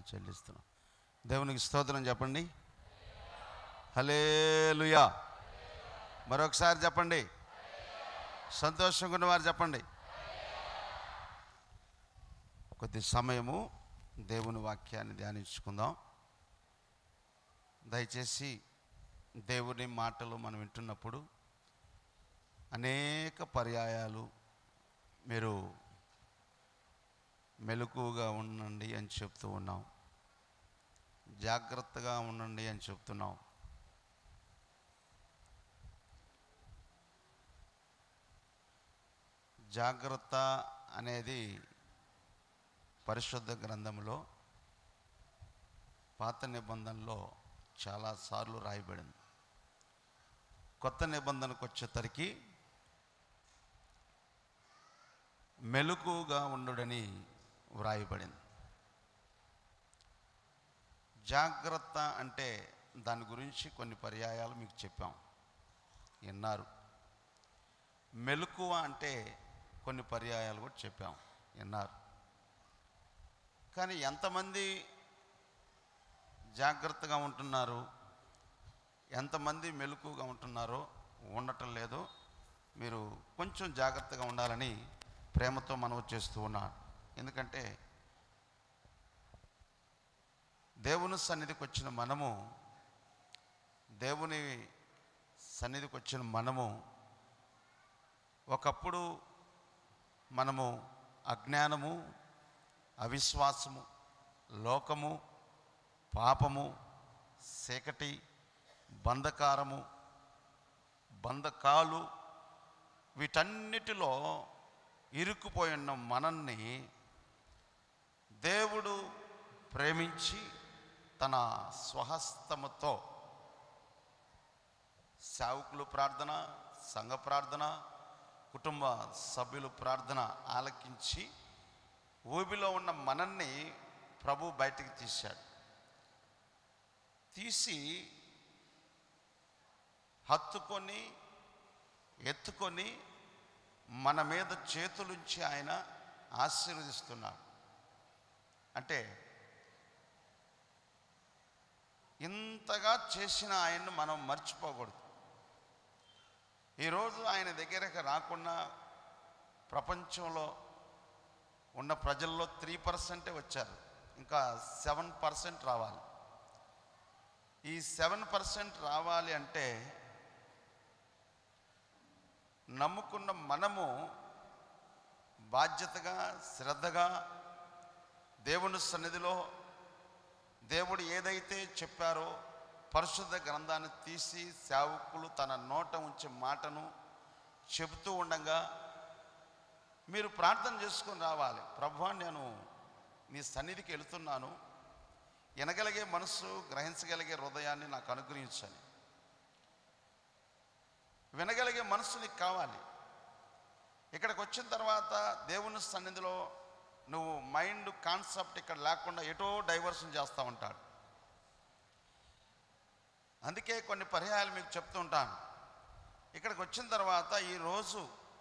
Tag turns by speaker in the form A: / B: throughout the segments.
A: చెల్లిస్తున్నాం దేవునికి స్తోత్రం చెప్పండి హలేలుయా మరొకసారి చెప్పండి సంతోషంగా ఉన్నవారు చెప్పండి కొద్ది సమయము దేవుని వాక్యాన్ని ధ్యానించుకుందాం దయచేసి దేవుని మాటలు మనం వింటున్నప్పుడు అనేక పర్యాయాలు మీరు మెలకుగా ఉండండి అని చెప్తూ ఉన్నాం జాగ్రత్తగా ఉండండి అని చెప్తున్నాం జాగ్రత్త అనేది పరిశుద్ధ గ్రంథంలో పాత నిబంధనలో చాలాసార్లు రాయబడింది కొత్త నిబంధనకు వచ్చేసరికి మెలకుగా ఉండుడని వ్రాయబడింది జాగ్రత్త అంటే దాని గురించి కొన్ని పర్యాయాలు మీకు చెప్పాం విన్నారు మెలకువ అంటే కొన్ని పర్యాయాలు కూడా చెప్పాం విన్నారు కానీ ఎంతమంది జాగ్రత్తగా ఉంటున్నారు ఎంతమంది మెలకుగా ఉంటున్నారో ఉండటం లేదు మీరు కొంచెం జాగ్రత్తగా ఉండాలని ప్రేమతో మనవి చేస్తూ ఉన్నాను ఎందుకంటే దేవుని సన్నిధికి వచ్చిన మనము దేవుని సన్నిధికి వచ్చిన మనము ఒకప్పుడు మనము అజ్ఞానము అవిశ్వాసము లోకము పాపము చీకటి బంధకారము బంధకాలు వీటన్నిటిలో ఇరుక్కుపోయి ఉన్న మనల్ని దేవుడు ప్రేమించి తన స్వహస్తముతో సేవకులు ప్రార్థన సంఘ ప్రార్థన కుటుంబ సభ్యులు ప్రార్థన ఆలకించి ఊబిలో ఉన్న మనల్ని ప్రభు బయటికి తీశాడు తీసి హత్తుకొని ఎత్తుకొని మన మీద చేతులుంచి ఆయన ఆశీర్వదిస్తున్నాడు అంటే ఇంతగా చేసిన ఆయన్ను మనం మర్చిపోకూడదు ఈరోజు ఆయన దగ్గరకు రాకుండా ప్రపంచంలో ఉన్న ప్రజల్లో త్రీ పర్సెంటే వచ్చారు ఇంకా సెవెన్ పర్సెంట్ రావాలి ఈ సెవెన్ పర్సెంట్ రావాలి అంటే నమ్ముకున్న మనము బాధ్యతగా శ్రద్ధగా దేవుని సన్నిధిలో దేవుడు ఏదైతే చెప్పారో పరిశుద్ధ గ్రంథాన్ని తీసి సేవకులు తన నోట ఉంచే మాటను చెబుతూ ఉండగా మీరు ప్రార్థన చేసుకొని రావాలి ప్రభు నేను నీ సన్నిధికి వెళుతున్నాను వినగలిగే మనస్సు గ్రహించగలిగే హృదయాన్ని నాకు అనుగ్రహించని వినగలిగే మనస్సు నీకు కావాలి ఇక్కడికి వచ్చిన తర్వాత దేవుని సన్నిధిలో నువ్వు మైండ్ కాన్సెప్ట్ ఇక్కడ లేకుండా ఎటో డైవర్షన్ చేస్తూ ఉంటాడు అందుకే కొన్ని పర్యాయాలు మీకు చెప్తూ ఉంటాను ఇక్కడికి వచ్చిన తర్వాత ఈరోజు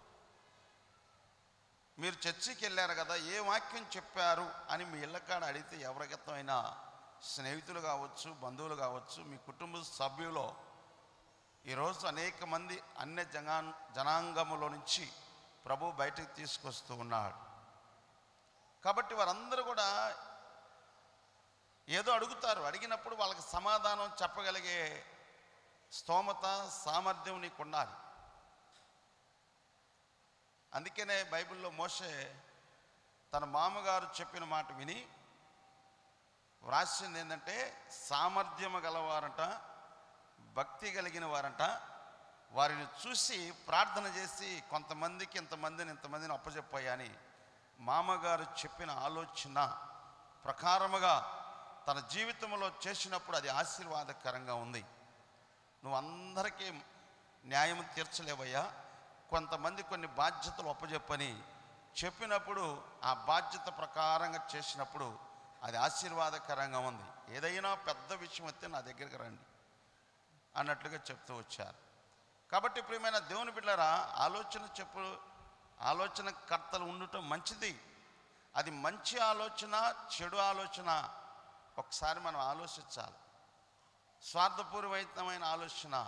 A: మీరు చర్చికి వెళ్ళారు కదా ఏ వాక్యం చెప్పారు అని మీ ఇళ్ళకాడ అడిగితే ఎవరికైనా స్నేహితులు కావచ్చు బంధువులు కావచ్చు మీ కుటుంబ సభ్యులో ఈరోజు అనేక మంది అన్య జనా జనాంగములో నుంచి ప్రభు బయటకు తీసుకొస్తూ ఉన్నాడు కాబట్టి వారందరూ కూడా ఏదో అడుగుతారు అడిగినప్పుడు వాళ్ళకి సమాధానం చెప్పగలిగే స్తోమత సామర్థ్యం నీకు ఉండాలి అందుకనే బైబిల్లో మోసే తన మామగారు చెప్పిన మాట విని వ్రాసింది ఏంటంటే సామర్థ్యము గలవారంట భక్తి కలిగిన వారంట వారిని చూసి ప్రార్థన చేసి కొంతమందికి ఇంతమందిని ఇంతమందిని అప్పచెప్పాయని మామగారు చెప్పిన ఆలోచన ప్రకారముగా తన జీవితంలో చేసినప్పుడు అది ఆశీర్వాదకరంగా ఉంది నువ్వు అందరికీ న్యాయం తీర్చలేవయ్యా కొంతమంది కొన్ని బాధ్యతలు ఒప్పజెప్పని చెప్పినప్పుడు ఆ బాధ్యత ప్రకారంగా చేసినప్పుడు అది ఆశీర్వాదకరంగా ఉంది ఏదైనా పెద్ద విషయం వస్తే నా దగ్గరికి రండి అన్నట్లుగా చెప్తూ వచ్చారు కాబట్టి ప్రియమైన దేవుని బిడ్డరా ఆలోచన చెప్పు ఆలోచన కర్తలు ఉండటం మంచిది అది మంచి ఆలోచన చెడు ఆలోచన ఒకసారి మనం ఆలోచించాలి స్వార్థపూరితమైన ఆలోచన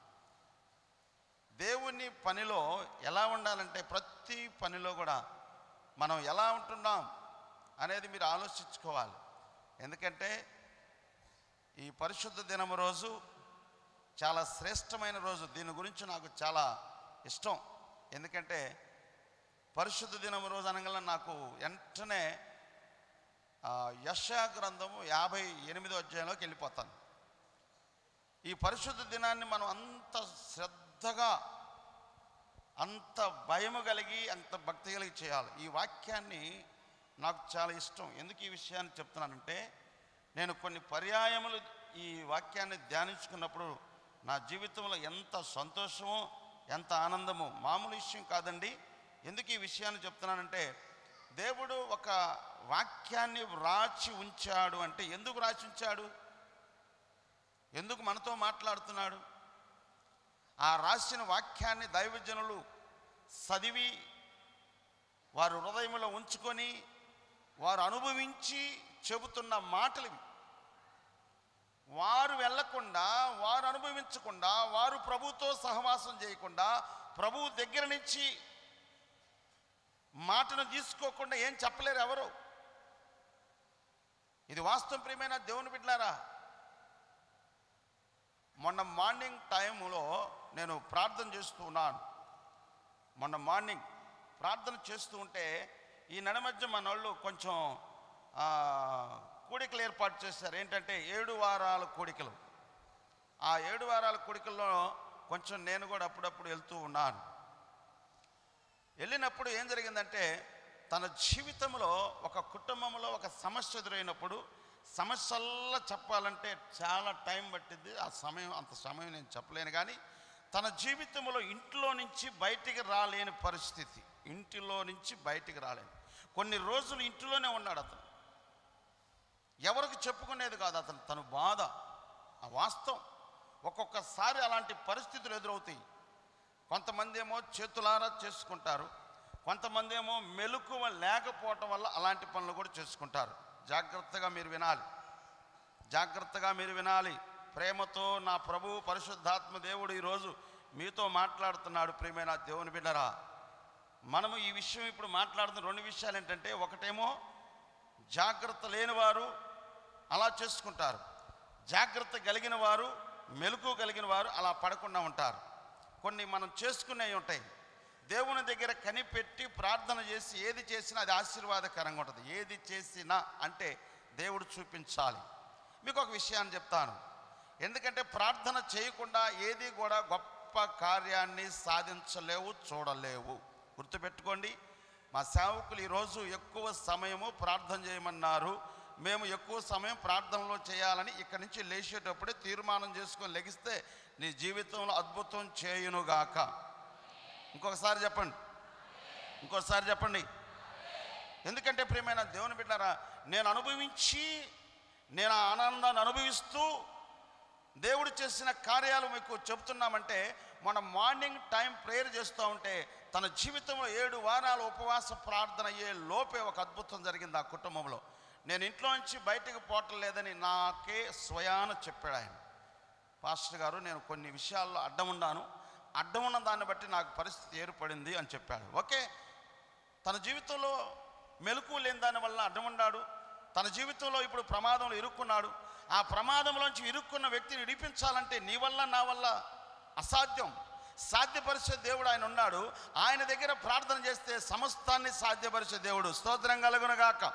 A: దేవుని పనిలో ఎలా ఉండాలంటే ప్రతి పనిలో కూడా మనం ఎలా ఉంటున్నాం అనేది మీరు ఆలోచించుకోవాలి ఎందుకంటే ఈ పరిశుద్ధ దినం రోజు చాలా శ్రేష్టమైన రోజు దీని గురించి నాకు చాలా ఇష్టం ఎందుకంటే పరిశుద్ధ దినం రోజు అనగా నాకు వెంటనే ఆ, యెషయా గ్రంథము యాభై ఎనిమిదో అధ్యాయంలోకి వెళ్ళిపోతాను ఈ పరిశుద్ధ దినాన్ని మనం అంత శ్రద్ధగా అంత భయము కలిగి అంత భక్తి కలిగి చేయాలి ఈ వాక్యాన్ని నాకు చాలా ఇష్టం ఎందుకు ఈ విషయాన్ని చెప్తున్నానంటే నేను కొన్ని పర్యాయములు ఈ వాక్యాన్ని ధ్యానించుకున్నప్పుడు నా జీవితంలో ఎంత సంతోషమో ఎంత ఆనందమో మామూలు విషయం కాదండి ఎందుకు ఈ విషయాన్ని చెప్తున్నానంటే దేవుడు ఒక వాక్యాన్ని వ్రాచి ఉంచాడు అంటే ఎందుకు రాసి ఉంచాడు ఎందుకు మనతో మాట్లాడుతున్నాడు ఆ రాసిన వాక్యాన్ని దైవజనులు చదివి వారు హృదయంలో ఉంచుకొని వారు అనుభవించి చెబుతున్న మాటలు ఇవి. వారు వెళ్ళకుండా వారు అనుభవించకుండా వారు ప్రభుతో సహవాసం చేయకుండా ప్రభువు దగ్గర నుంచి మాటను తీసుకోకుండా ఏం చెప్పలేరు ఎవరు ఇది వాస్తవం ప్రియమైన దేవుని బిడ్డలారా మొన్న మార్నింగ్ టైంలో నేను ప్రార్థన చేస్తూ ఉన్నాను మొన్న మార్నింగ్ ప్రార్థన చేస్తూ ఉంటే ఈ నడమధ్య మన వాళ్ళు కొంచెం ఆ, కూడికలు ఏర్పాటు చేశారు ఏంటంటే ఏడు వారాల కూడికలు ఆ ఏడు వారాల కూడికల్లో కొంచెం నేను కూడా అప్పుడప్పుడు వెళ్తూ ఉన్నాను వెళ్ళినప్పుడు ఏం జరిగిందంటే తన జీవితంలో ఒక కుటుంబంలో ఒక సమస్య ఎదురైనప్పుడు సమస్యల్లా చెప్పాలంటే చాలా టైం పట్టింది ఆ సమయం అంత సమయం నేను చెప్పలేను కానీ తన జీవితంలో ఇంట్లో నుంచి బయటికి రాలేని పరిస్థితి ఇంటిలో నుంచి బయటికి రాలేని కొన్ని రోజులు ఇంటిలోనే ఉన్నాడు అతను ఎవరికి చెప్పుకునేది కాదు అతను తన బాధ ఆ వాస్తవం ఒక్కొక్కసారి అలాంటి పరిస్థితులు ఎదురవుతాయి కొంతమంది ఏమో చేతులారా చేసుకుంటారు కొంతమంది ఏమో మెలకువ లేకపోవటం వల్ల అలాంటి పనులు కూడా చేసుకుంటారు జాగ్రత్తగా మీరు వినాలి జాగ్రత్తగా మీరు వినాలి ప్రేమతో నా ప్రభు పరిశుద్ధాత్మ దేవుడు ఈరోజు మీతో మాట్లాడుతున్నాడు ప్రియమైన దేవుని బిడ్డరా మనము ఈ విషయం ఇప్పుడు మాట్లాడుతున్న రెండు విషయాలు ఏంటంటే ఒకటేమో జాగ్రత్త లేని వారు అలా చేసుకుంటారు జాగ్రత్త కలిగిన వారు మెలకు కలిగిన వారు అలా పడకుండా ఉంటారు కొన్ని మనం చేసుకునేవి ఉంటాయి దేవుని దగ్గర కనిపెట్టి ప్రార్థన చేసి ఏది చేసినా అది ఆశీర్వాదకరంగా ఉంటుంది ఏది చేసినా అంటే దేవుడు చూపించాలి మీకు ఒక విషయాన్ని చెప్తాను ఎందుకంటే ప్రార్థన చేయకుండా ఏది కూడా గొప్ప కార్యాన్ని సాధించలేవు చూడలేవు గుర్తుపెట్టుకోండి మా సేవకులు ఈరోజు ఎక్కువ సమయము ప్రార్థన చేయమన్నారు మేము ఎక్కువ సమయం ప్రార్థనలో చేయాలని ఇక్కడి నుంచి లేచేటప్పుడే తీర్మానం చేసుకొని లెగిస్తే నీ జీవితంలో అద్భుతం చేయునుగాక ఇంకొకసారి చెప్పండి ఇంకోసారి చెప్పండి ఎందుకంటే ప్రియమైన దేవుని బిడ్డారా నేను అనుభవించి నేను ఆ ఆనందాన్ని అనుభవిస్తూ దేవుడు చేసిన కార్యాలు మీకు చెప్తున్నామంటే మన మార్నింగ్ టైం ప్రేయర్ చేస్తూ ఉంటే తన జీవితంలో ఏడు వారాల ఉపవాస ప్రార్థన అయ్యే లోపే ఒక అద్భుతం జరిగింది ఆ కుటుంబంలో నేను ఇంట్లో నుంచి బయటకు పోవటం లేదని నాకే స్వయాన చెప్పాడు ఆయన పాస్టర్ గారు నేను కొన్ని విషయాల్లో అడ్డం ఉన్నాను అడ్డం ఉన్న దాన్ని బట్టి నాకు పరిస్థితి ఏర్పడింది అని చెప్పాడు ఓకే తన జీవితంలో మెలకు లేని దాని వల్ల అడ్డం ఉన్నాడు తన జీవితంలో ఇప్పుడు ప్రమాదంలో ఇరుక్కున్నాడు ఆ ప్రమాదంలోంచి ఇరుక్కున్న వ్యక్తిని విడిపించాలంటే నీ వల్ల నా వల్ల అసాధ్యం సాధ్యపరిచే దేవుడు ఆయన ఉన్నాడు ఆయన దగ్గర ప్రార్థన చేస్తే సమస్తాన్ని సాధ్యపరిచే దేవుడు స్తోత్రం కలుగునగాక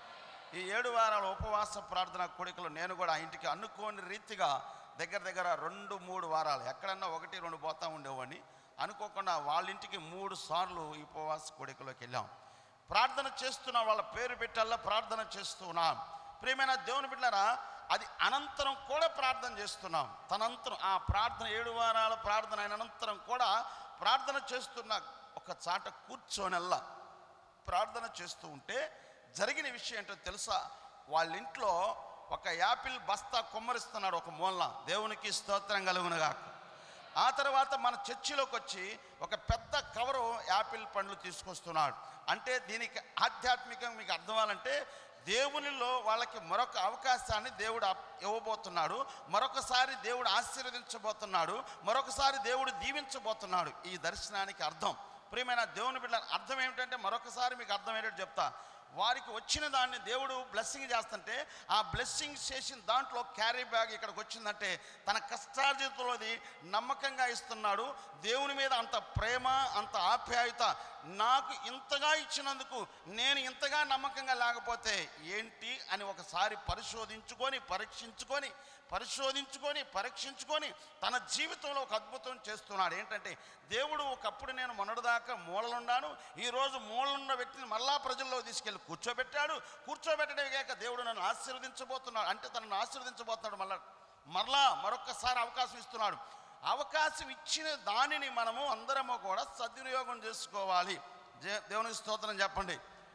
A: ఈ ఏడు వారాల ఉపవాస ప్రార్థన కోడికలు నేను కూడా ఆ ఇంటికి అనుకోని రీతిగా దగ్గర దగ్గర రెండు మూడు వారాలు ఎక్కడన్నా ఒకటి రెండు పోతా ఉండేవాడిని అనుకోకుండా వాళ్ళ ఇంటికి మూడు సార్లు ఈ ఉపవాస కోడికలోకి వెళ్ళాం ప్రార్థన చేస్తున్న వాళ్ళ పేరు పెట్టల్లా ప్రార్థన చేస్తున్నాం ప్రియమైన దేవుని బిడ్డలారా అది అనంతరం కూడా ప్రార్థన చేస్తున్నాం తనంతరం ఆ ప్రార్థన ఏడు వారాల ప్రార్థన అయిన అనంతరం కూడా ప్రార్థన చేస్తున్న ఒక చాట కూర్చోనల్లా ప్రార్థన చేస్తూ ఉంటే జరిగిన విషయం ఏంటో తెలుసా వాళ్ళ ఇంట్లో ఒక యాపిల్ బస్తా కొమ్మరిస్తున్నాడు ఒక మూలన దేవునికి స్తోత్రం కలుగునుగా ఆ తర్వాత మన చర్చిలోకి వచ్చి ఒక పెద్ద కవరు యాపిల్ పండ్లు తీసుకొస్తున్నాడు అంటే దీనికి ఆధ్యాత్మికంగా మీకు అర్థం అవ్వాలంటే దేవునిలో వాళ్ళకి మరొక అవకాశాన్ని దేవుడు అప్- ఇవ్వబోతున్నాడు మరొకసారి దేవుడు ఆశీర్వదించబోతున్నాడు మరొకసారి దేవుడు దీవించబోతున్నాడు ఈ దర్శనానికి అర్థం ప్రియమైన దేవుని బిడ్డ అర్థం ఏమిటంటే మరొకసారి మీకు అర్థమయ్యేటట్టు చెప్తా వారికి వచ్చిన దాన్ని దేవుడు బ్లెస్సింగ్ చేస్తుంటే ఆ బ్లెస్సింగ్ చేసిన దాంట్లో క్యారీ బ్యాగ్ ఇక్కడికి వచ్చిందంటే తన కష్టార్జితంలోది నమ్మకంగా ఇస్తున్నాడు దేవుని మీద అంత ప్రేమ అంత ఆప్యాయత నాకు ఇంతగా ఇచ్చినందుకు నేను ఇంతగా నమ్మకంగా లేకపోతే ఏంటి అని ఒకసారి పరిశోధించుకొని పరీక్షించుకొని పరిశోధించుకొని పరీక్షించుకొని తన జీవితంలో ఒక అద్భుతం చేస్తున్నాడు ఏంటంటే దేవుడు ఒకప్పుడు నేను మొన్నటిదాకా మూలలున్నాను ఈరోజు మూలలున్న వ్యక్తిని మళ్ళా ప్రజల్లో తీసుకెళ్ళి కూర్చోబెట్టాడు కూర్చోబెట్టడమే కాక దేవుడు నన్ను ఆశీర్వదించబోతున్నాడు అంటే తనను ఆశీర్వదించబోతున్నాడు మళ్ళా మరలా మరొక్కసారి అవకాశం ఇస్తున్నాడు అవకాశం ఇచ్చిన దానిని మనము అందరము కూడా సద్వినియోగం చేసుకోవాలి జే- దేవునికి స్తోత్రం చెప్పండి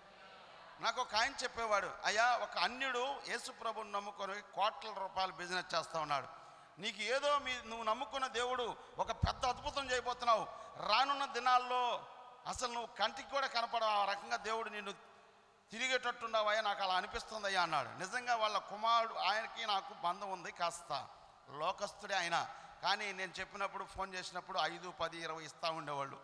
A: నాకు ఒక ఆయన చెప్పేవాడు అయ్యా ఒక అన్యుడు యేసుప్రభుని నమ్ముకొని కోట్ల రూపాయలు బిజినెస్ చేస్తా ఉన్నాడు నీకు ఏదో మీ నువ్వు నమ్ముకున్న దేవుడు ఒక పెద్ద అద్భుతం చేయబోతున్నావు రానున్న దినాల్లో అసలు నువ్వు కంటికి కూడా కనపడవు ఆ రకంగా దేవుడు నిన్ను తిరిగేటట్టున్నావయ్యా నాకు అలా అనిపిస్తుంది అయ్యా అన్నాడు నిజంగా వాళ్ళ కుమారుడు ఆయనకి నాకు బంధం ఉంది కాస్త లోకస్తుడే ఆయన కానీ నేను చెప్పినప్పుడు ఫోన్ చేసినప్పుడు ఐదు పది ఇరవై ఇస్తూ ఉండేవాళ్ళు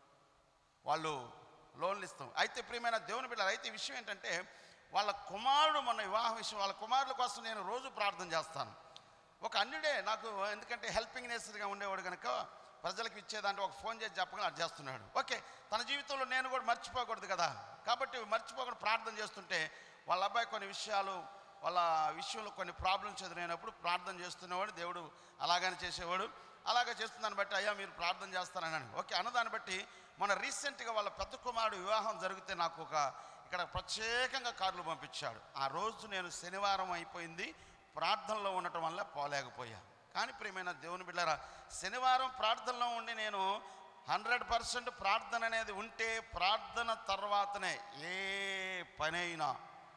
A: వాళ్ళు లోన్లు ఇస్తాం అయితే ప్రియమైన దేవుని బిడ్డలు అయితే ఈ విషయం ఏంటంటే వాళ్ళ కుమారుడు మన వివాహ విషయం వాళ్ళ కుమారుల కోసం నేను రోజు ప్రార్థన చేస్తాను ఒక అన్యుడే నాకు ఎందుకంటే హెల్పింగ్ నేచర్గా ఉండేవాడు కనుక ప్రజలకు ఇచ్చేదాంట్లో ఒక ఫోన్ చేసి చెప్పగా అది చేస్తున్నాడు ఓకే తన జీవితంలో నేను కూడా మర్చిపోకూడదు కదా కాబట్టి మర్చిపోకుండా ప్రార్థన చేస్తుంటే వాళ్ళ అబ్బాయి కొన్ని విషయాలు వాళ్ళ విషయంలో కొన్ని ప్రాబ్లమ్స్ ఎదురైనప్పుడు ప్రార్థన చేస్తున్నవాడు దేవుడు అలాగని చేసేవాడు అలాగే చేస్తుందని బట్టి అయ్యా మీరు ప్రార్థన చేస్తారని ఓకే అన్నదాన్ని బట్టి మన రీసెంట్గా వాళ్ళ పెద్ద కుమారుడు వివాహం జరిగితే నాకు ఒక ఇక్కడ ప్రత్యేకంగా కార్లు పంపించాడు ఆ రోజు నేను శనివారం అయిపోయింది ప్రార్థనలో ఉండటం వల్ల పోలేకపోయా కానీ ప్రియమైన దేవుని బిడ్డరా శనివారం ప్రార్థనలో ఉండి నేను హండ్రెడ్ పర్సెంట్ ప్రార్థన అనేది ఉంటే ప్రార్థన తర్వాతనే ఏ పనైనా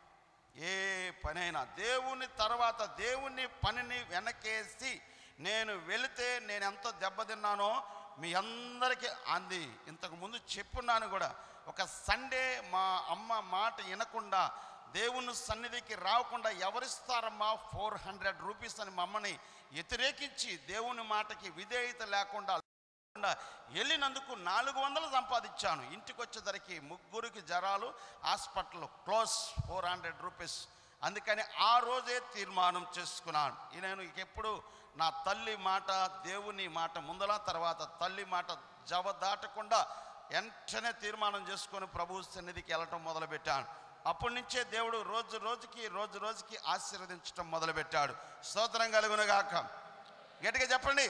A: ఏ పనైనా దేవుని తర్వాత దేవుని పనిని వెనకేసి నేను వెళితే నేను ఎంత దెబ్బతిన్నానో మీ అందరికీ అంది ఇంతకు ముందు చెప్పున్నాను కూడా ఒక సండే మా అమ్మ మాట వినకుండా దేవుని సన్నిధికి రాకుండా ఎవరిస్తారమ్మా ఫోర్ హండ్రెడ్ రూపీస్ అని మా అమ్మని వ్యతిరేకించి దేవుని మాటకి విధేయత లేకుండా లేకుండా వెళ్ళినందుకు నాలుగు వందలు సంపాదించాను ఇంటికి వచ్చేసరికి ముగ్గురికి జ్వరాలు hospital close four hundred rupees అందుకని ఆ రోజే తీర్మానం చేసుకున్నాను ఈ నేను ఎప్పుడు నా తల్లి మాట దేవుని మాట ముందల తర్వాత తల్లి మాట జవ దాటకుండా వెంటనే తీర్మానం చేసుకొని ప్రభు సన్నిధికి వెళ్ళటం మొదలుపెట్టాను అప్పటి నుంచే దేవుడు రోజు రోజుకి రోజు రోజుకి ఆశీర్వదించటం మొదలుపెట్టాడు స్తోత్రం కలుగునుగాక గట్టిగా చెప్పండి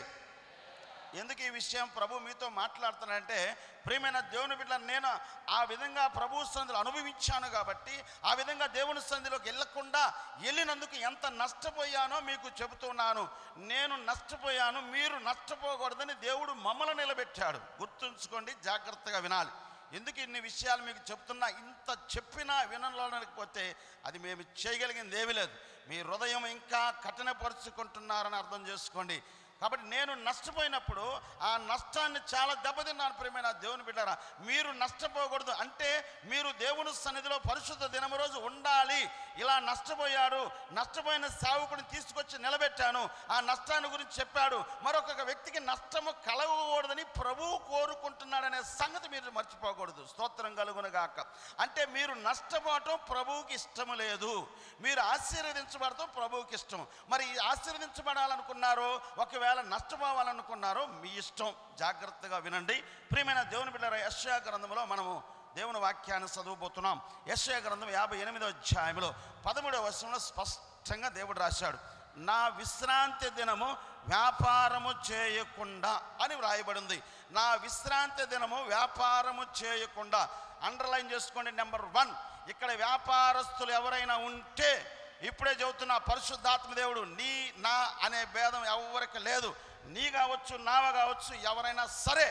A: ఎందుకు ఈ విషయం ప్రభు మీతో మాట్లాడుతానంటే ప్రియమైన దేవుని బిడ్డ నేను ఆ విధంగా ప్రభు సంధిలో అనుభవించాను కాబట్టి ఆ విధంగా దేవుని సంధిలోకి వెళ్ళకుండా వెళ్ళినందుకు ఎంత నష్టపోయానో మీకు చెబుతున్నాను నేను నష్టపోయాను మీరు నష్టపోకూడదని దేవుడు మమ్మల్ని నిలబెట్టాడు గుర్తుంచుకోండి జాగ్రత్తగా వినాలి ఎందుకు ఇన్ని విషయాలు మీకు చెప్తున్నా ఇంత చెప్పినా వినలేకపోతే అది మేము చేయగలిగింది ఏమీ లేదు మీ హృదయం ఇంకా కఠినపరుచుకుంటున్నారని అర్థం చేసుకోండి కాబట్టి నేను నష్టపోయినప్పుడు ఆ నష్టాన్ని చాలా దెబ్బతిన్నాను ప్రియమైన దేవుని బిడ్డారా మీరు నష్టపోకూడదు అంటే మీరు దేవుని సన్నిధిలో పరిశుద్ధ దినము రోజు ఉండాలి ఇలా నష్టపోయాడు నష్టపోయిన సేవకుడిని తీసుకొచ్చి నిలబెట్టాను ఆ నష్టాన్ని గురించి చెప్పాడు మరొక వ్యక్తికి నష్టము కలగకూడదని ప్రభువు కోరుకుంటున్నాడనే సంగతి మీరు మర్చిపోకూడదు స్తోత్రం కలుగునగాక అంటే మీరు నష్టపోవటం ప్రభువుకి ఇష్టము లేదు మీరు ఆశీర్వదించబడటం ప్రభువుకి ఇష్టం మరి ఈ ఆశీర్వదించబడాలనుకున్నారో ఒకవేళ నష్టపోవాలనుకున్నారో మీ ఇష్టం జాగ్రత్తగా వినండి ప్రియమైన దేవుని బిడ్డ యశ్యా గ్రంథంలో మనము దేవుని వాక్యాన్ని చదువుబోతున్నాం యశ్యా గ్రంథం యాభై ఎనిమిదో అధ్యాయంలో పదమూడవ వర్షంలో స్పష్టంగా దేవుడు రాశాడు నా విశ్రాంతి దినము వ్యాపారము చేయకుండా అని వ్రాయబడింది నా విశ్రాంతి దినము వ్యాపారము చేయకుండా అండర్లైన్ చేసుకోండి నెంబర్ వన్ ఇక్కడ వ్యాపారస్తులు ఎవరైనా ఉంటే ఇప్పుడే చెబుతున్న పరిశుద్ధాత్మ దేవుడు నీ నా అనే భేదం ఎవరికి లేదు నీ కావచ్చు నావ కావచ్చు ఎవరైనా సరే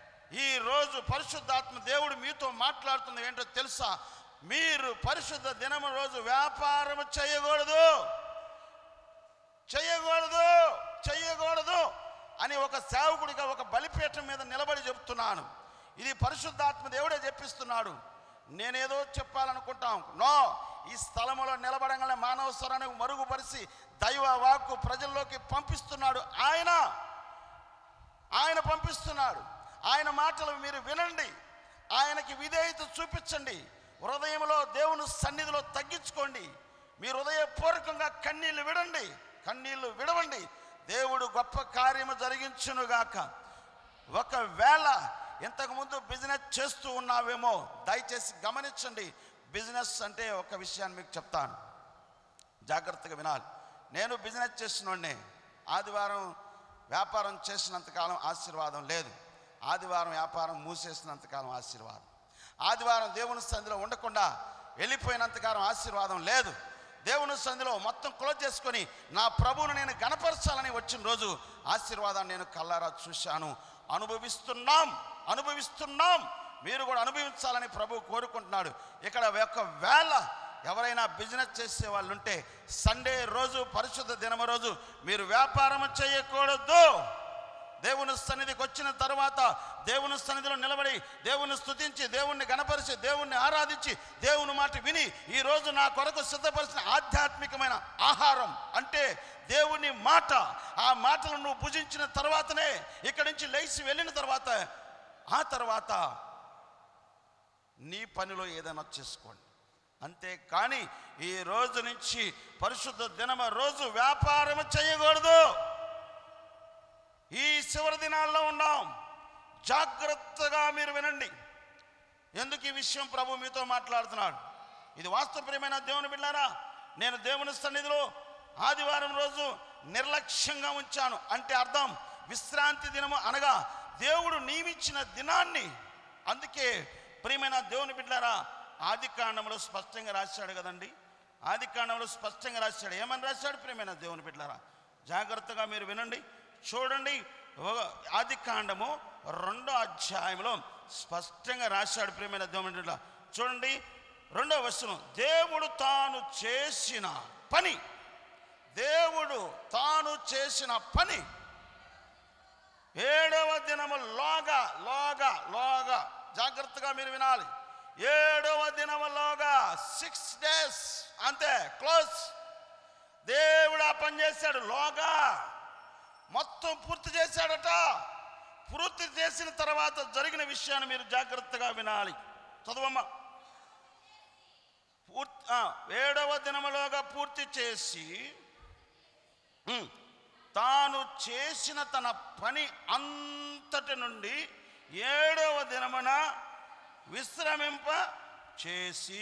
A: ఈ రోజు పరిశుద్ధాత్మ దేవుడు మీతో మాట్లాడుతుంది ఏంటో తెలుసా మీరు పరిశుద్ధ దినము రోజు వ్యాపారం చేయకూడదు చేయకూడదు చేయకూడదు అని ఒక సేవకుడిగా ఒక బలిపీఠం మీద నిలబడి చెప్తున్నాను ఇది పరిశుద్ధాత్మ దేవుడే చెప్పిస్తున్నాడు నేనేదో చెప్పాలనుకుంటాం నో ఈ స్థలములో నిలబడంగానే మానవ స్వరాన్ని మరుగుపరిచి దైవ వాక్కు ప్రజల్లోకి పంపిస్తున్నాడు ఆయన ఆయన పంపిస్తున్నాడు ఆయన మాటలు మీరు వినండి ఆయనకి విధేయత చూపించండి హృదయంలో దేవుని సన్నిధిలో తగ్గించుకోండి మీరు హృదయపూర్వకంగా కన్నీళ్లు విడండి కన్నీళ్లు విడవండి దేవుడు గొప్ప కార్యము జరిగించునుగాక ఒకవేళ ఇంతకుముందు బిజినెస్ చేస్తూ ఉన్నావేమో దయచేసి గమనించండి బిజినెస్ అంటే ఒక విషయాన్ని మీకు చెప్తాను జాగ్రత్తగా వినాలి నేను బిజినెస్ చేసినోడ్నే ఆదివారం వ్యాపారం చేసినంతకాలం ఆశీర్వాదం లేదు ఆదివారం వ్యాపారం మూసేసినంతకాలం ఆశీర్వాదం ఆదివారం దేవుని సంధిలో ఉండకుండా వెళ్ళిపోయినంతకాలం ఆశీర్వాదం లేదు దేవుని సంధిలో మొత్తం క్లోజ్ చేసుకొని నా ప్రభువును నేను గణపరచాలని వచ్చిన రోజు ఆశీర్వాదాన్ని నేను కల్లారా చూశాను అనుభవిస్తున్నాం అనుభవిస్తున్నాం మీరు కూడా అనుభవించాలని ప్రభు కోరుకుంటున్నాడు ఇక్కడ ఒకవేళ ఎవరైనా బిజినెస్ చేసే వాళ్ళు ఉంటే సండే రోజు పరిశుద్ధ దినమ రోజు మీరు వ్యాపారం చేయకూడదు దేవుని సన్నిధికి వచ్చిన తర్వాత దేవుని సన్నిధిలో నిలబడి దేవుని స్తుతించి దేవుణ్ణి గణపరిచి దేవుణ్ణి ఆరాధించి దేవుని మాట విని ఈ రోజు నా కొరకు సిద్ధపరిచిన ఆధ్యాత్మికమైన ఆహారం అంటే దేవుని మాట ఆ మాటలను నువ్వు భుజించిన తర్వాతనే ఇక్కడి నుంచి లేచి వెళ్ళిన తర్వాత ఆ తర్వాత నీ పనిలో ఏదైనా చేసుకోండి అంతే కానీ ఈ రోజు నుంచి పరిశుద్ధ దినమ రోజు వ్యాపారం చేయకూడదు ఈ చివరి దినాల్లో ఉన్నాం జాగ్రత్తగా మీరు వినండి ఎందుకు ఈ విషయం ప్రభు మీతో మాట్లాడుతున్నాడు ఇది వాస్తవప్రియమైన దేవుని బిడ్డారా నేను దేవుని సన్నిధిలో ఆదివారం రోజు నిర్లక్ష్యంగా ఉంచాను అంటే అర్థం విశ్రాంతి దినము అనగా దేవుడు నియమించిన దినాన్ని అందుకే ప్రియమైన దేవుని బిడ్డారా ఆది కాండంలో స్పష్టంగా రాశాడు కదండి ఆది కాండంలో స్పష్టంగా రాశాడు ఏమని రాశాడు ప్రియమైన దేవుని బిడ్డారా జాగ్రత్తగా మీరు వినండి చూడండి ఒక- ఆది కాండము రెండో అధ్యాయంలో స్పష్టంగా రాశాడు ప్రియమైన దేవుని బిడ్డలారా. చూడండి రెండో వచనం దేవుడు తాను చేసిన పని దేవుడు తాను చేసిన పని ఏడవ దినము లోగా లోగా లోగా జాగ్రత్తగా మీరు వినాలి ఏడవ దినములోగా సిక్స్ డేస్ అంతే క్లోజ్ దేవుడు ఆ పని చేశాడు లోగా మొత్తం పూర్తి చేశాడట పూర్తి చేసిన తర్వాత జరిగిన విషయాన్ని మీరు జాగ్రత్తగా వినాలి చదవమ్మా పూర్తి ఆ, ఏడవ దినములోగా పూర్తి చేసి ఉమ్, తాను చేసిన తన పని అంతటి నుండి ఏడవ దినమున విశ్రమింప చేసి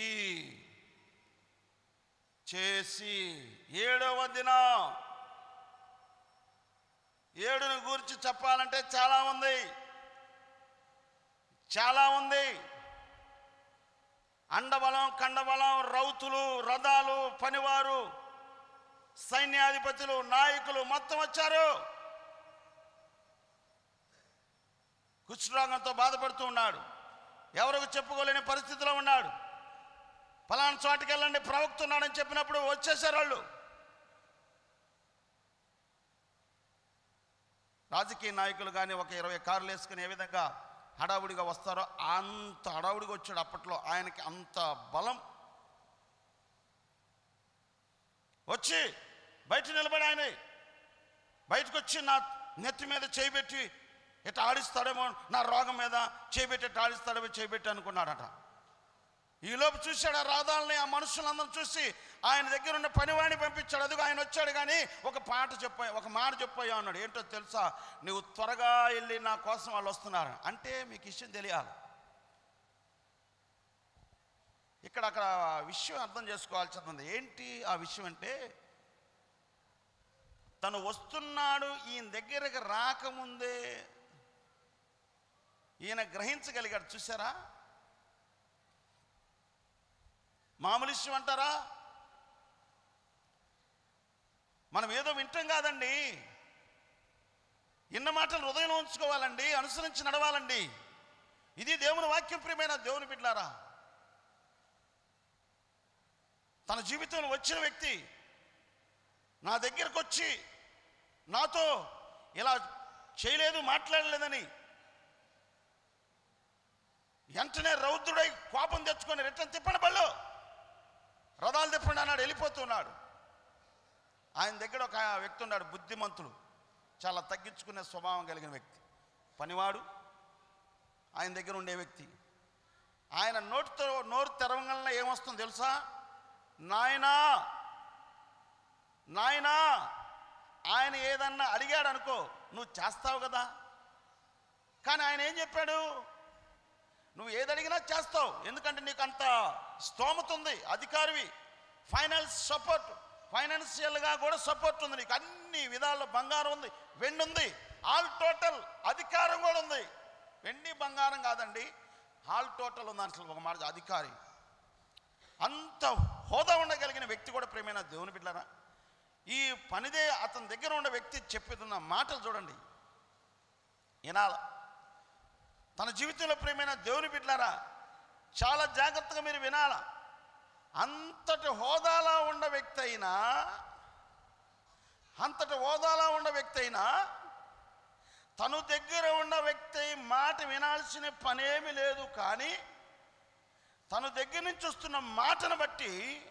A: చేసి ఏడవ దినం ఏడుని గురించి చెప్పాలంటే చాలా ఉంది చాలా ఉంది అండబలం కండబలం రౌతులు రథాలు పనివారు సైన్యాధిపతులు నాయకులు మొత్తం వచ్చారు కుష్ఠరోగంతో బాధపడుతూ ఉన్నాడు ఎవరికి చెప్పుకోలేని పరిస్థితిలో ఉన్నాడు ఫలానా చోటుకి వెళ్ళండి ప్రవక్త ఉన్నాడని చెప్పినప్పుడు వచ్చేసారు వాళ్ళు రాజకీయ నాయకులు కానీ ఒక ఇరవై కార్లు వేసుకుని ఏ విధంగా హడావుడిగా వస్తారో అంత హడావుడిగా వచ్చాడు అప్పట్లో ఆయనకి అంత బలం వచ్చి బయట నిలబడి ఆయన బయటకు వచ్చి నా నెత్తి మీద చేయబెట్టి ఇట్లా ఆడిస్తాడేమో నా రోగం మీద చేయబెట్టి ఇట్లా ఆడిస్తాడేమో చేయబెట్టి అనుకున్నాడట ఈలోపు చూశాడు ఆ రాధాలని ఆ మనుషులందరం చూసి ఆయన దగ్గర ఉన్న పనివాడిని పంపించాడు అదిగో ఆయన వచ్చాడు కానీ ఒక పాట చెప్పా ఒక మాట చెప్పాయా అన్నాడు ఏంటో తెలుసా నువ్వు త్వరగా వెళ్ళి నా కోసం వాళ్ళు వస్తున్నారు అంటే మీకు విషయం తెలియాలి ఇక్కడ అక్కడ విషయం అర్థం చేసుకోవాల్సి ఉంది ఏంటి ఆ విషయం అంటే తను వస్తున్నాడు ఈయన దగ్గరకు రాకముందే ఈయన గ్రహించగలిగాడు చూసారా మామూలు విషయం అంటారా మనం ఏదో వింటాం కాదండి ఇన్న మాటలు హృదయంలో ఉంచుకోవాలండి అనుసరించి నడవాలండి ఇది దేవుని వాక్యం ప్రియమైన దేవుని బిడ్డారా తన జీవితంలో వచ్చిన వ్యక్తి నా దగ్గరకు వచ్చి నాతో ఇలా చేయలేదు మాట్లాడలేదని వెంటనే రౌద్రుడై కోపం తెచ్చుకొని రిటర్న్ తిప్పని బళ్ళు రథాలు తిప్పండి అన్నాడు వెళ్ళిపోతున్నాడు ఆయన దగ్గర ఒక వ్యక్తి ఉన్నాడు బుద్ధిమంతుడు చాలా తగ్గించుకునే స్వభావం కలిగిన వ్యక్తి పనివాడు ఆయన దగ్గర ఉండే వ్యక్తి ఆయన నోటితో నోరు తెరవగలన ఏమొస్తుంది తెలుసా నాయనా నాయనా ఆయన ఏదన్నా అడిగాడు అనుకో నువ్వు చేస్తావు కదా కానీ ఆయన ఏం చెప్పాడు నువ్వు ఏది అడిగినా చేస్తావు ఎందుకంటే నీకు అంత స్తోమత ఉంది అధికారివి ఫైనాన్స్ సపోర్ట్ ఫైనాన్షియల్గా కూడా సపోర్ట్ ఉంది నీకు అన్ని విధాల్లో బంగారం ఉంది వెండి ఉంది ఆల్ టోటల్ అధికారం కూడా ఉంది వెండి బంగారం కాదండి ఆల్ టోటల్ ఉంది అసలు ఒక మాట అధికారి అంత హోదా ఉండగలిగిన వ్యక్తి కూడా ప్రేమైన దేవుని బిడ్డరా ఈ పనిదే అతని దగ్గర ఉన్న వ్యక్తి చెప్పుతున్న మాటలు చూడండి వినాల తన జీవితంలో ప్రేమైన దేవుని బిడ్డలారా చాలా జాగ్రత్తగా మీరు వినాల అంతటి హోదాలో ఉన్న వ్యక్తి అయినా అంతటి హోదాలో ఉన్న వ్యక్తి అయినా తను దగ్గర ఉన్న వ్యక్తి మాట వినాల్సిన పనేమి లేదు కానీ తను దగ్గర నుంచి వస్తున్న మాటను బట్టి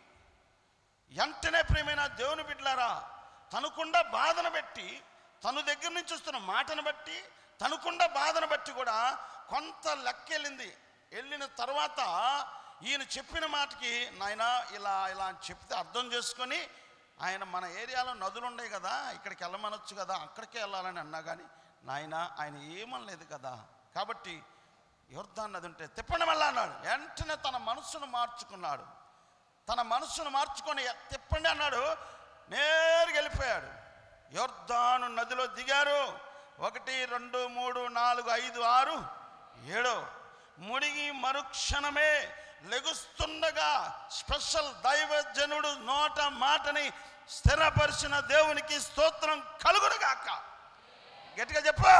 A: వెంటనే ప్రేమైన దేవుని బిడ్డలారా తనకుండా బాధను బట్టి తను దగ్గర నుంచి వస్తున్న మాటను బట్టి తనకుండా బాధను బట్టి కూడా కొంత లెక్కెళ్ళింది వెళ్ళిన తర్వాత ఈయన చెప్పిన మాటకి నాయన ఇలా ఇలా అని చెప్తే అర్థం చేసుకొని ఆయన మన ఏరియాలో నదులు ఉన్నాయి కదా ఇక్కడికి వెళ్ళమనొచ్చు కదా అక్కడికే వెళ్ళాలని అన్నా కానీ నాయన ఆయన ఏమనలేదు కదా కాబట్టి యుర్ధాన్ నది ఉంటే తిప్పండి మళ్ళా అన్నాడు వెంటనే తన మనస్సును మార్చుకున్నాడు తన మనస్సును మార్చుకొని తిప్పండి అన్నాడు నేరుగా వెళ్ళిపోయాడు యోర్ధాను నదిలో దిగారు ఒకటి రెండు మూడు నాలుగు ఐదు ఆరు ఏడు ముడిగి మరుక్షణమే లెగుస్తుండగా స్పెషల్ దైవజనుడు నోట మాటని స్థిరపరిచిన దేవునికి స్తోత్రం కలుగునుగాక గట్టిగా చెప్పు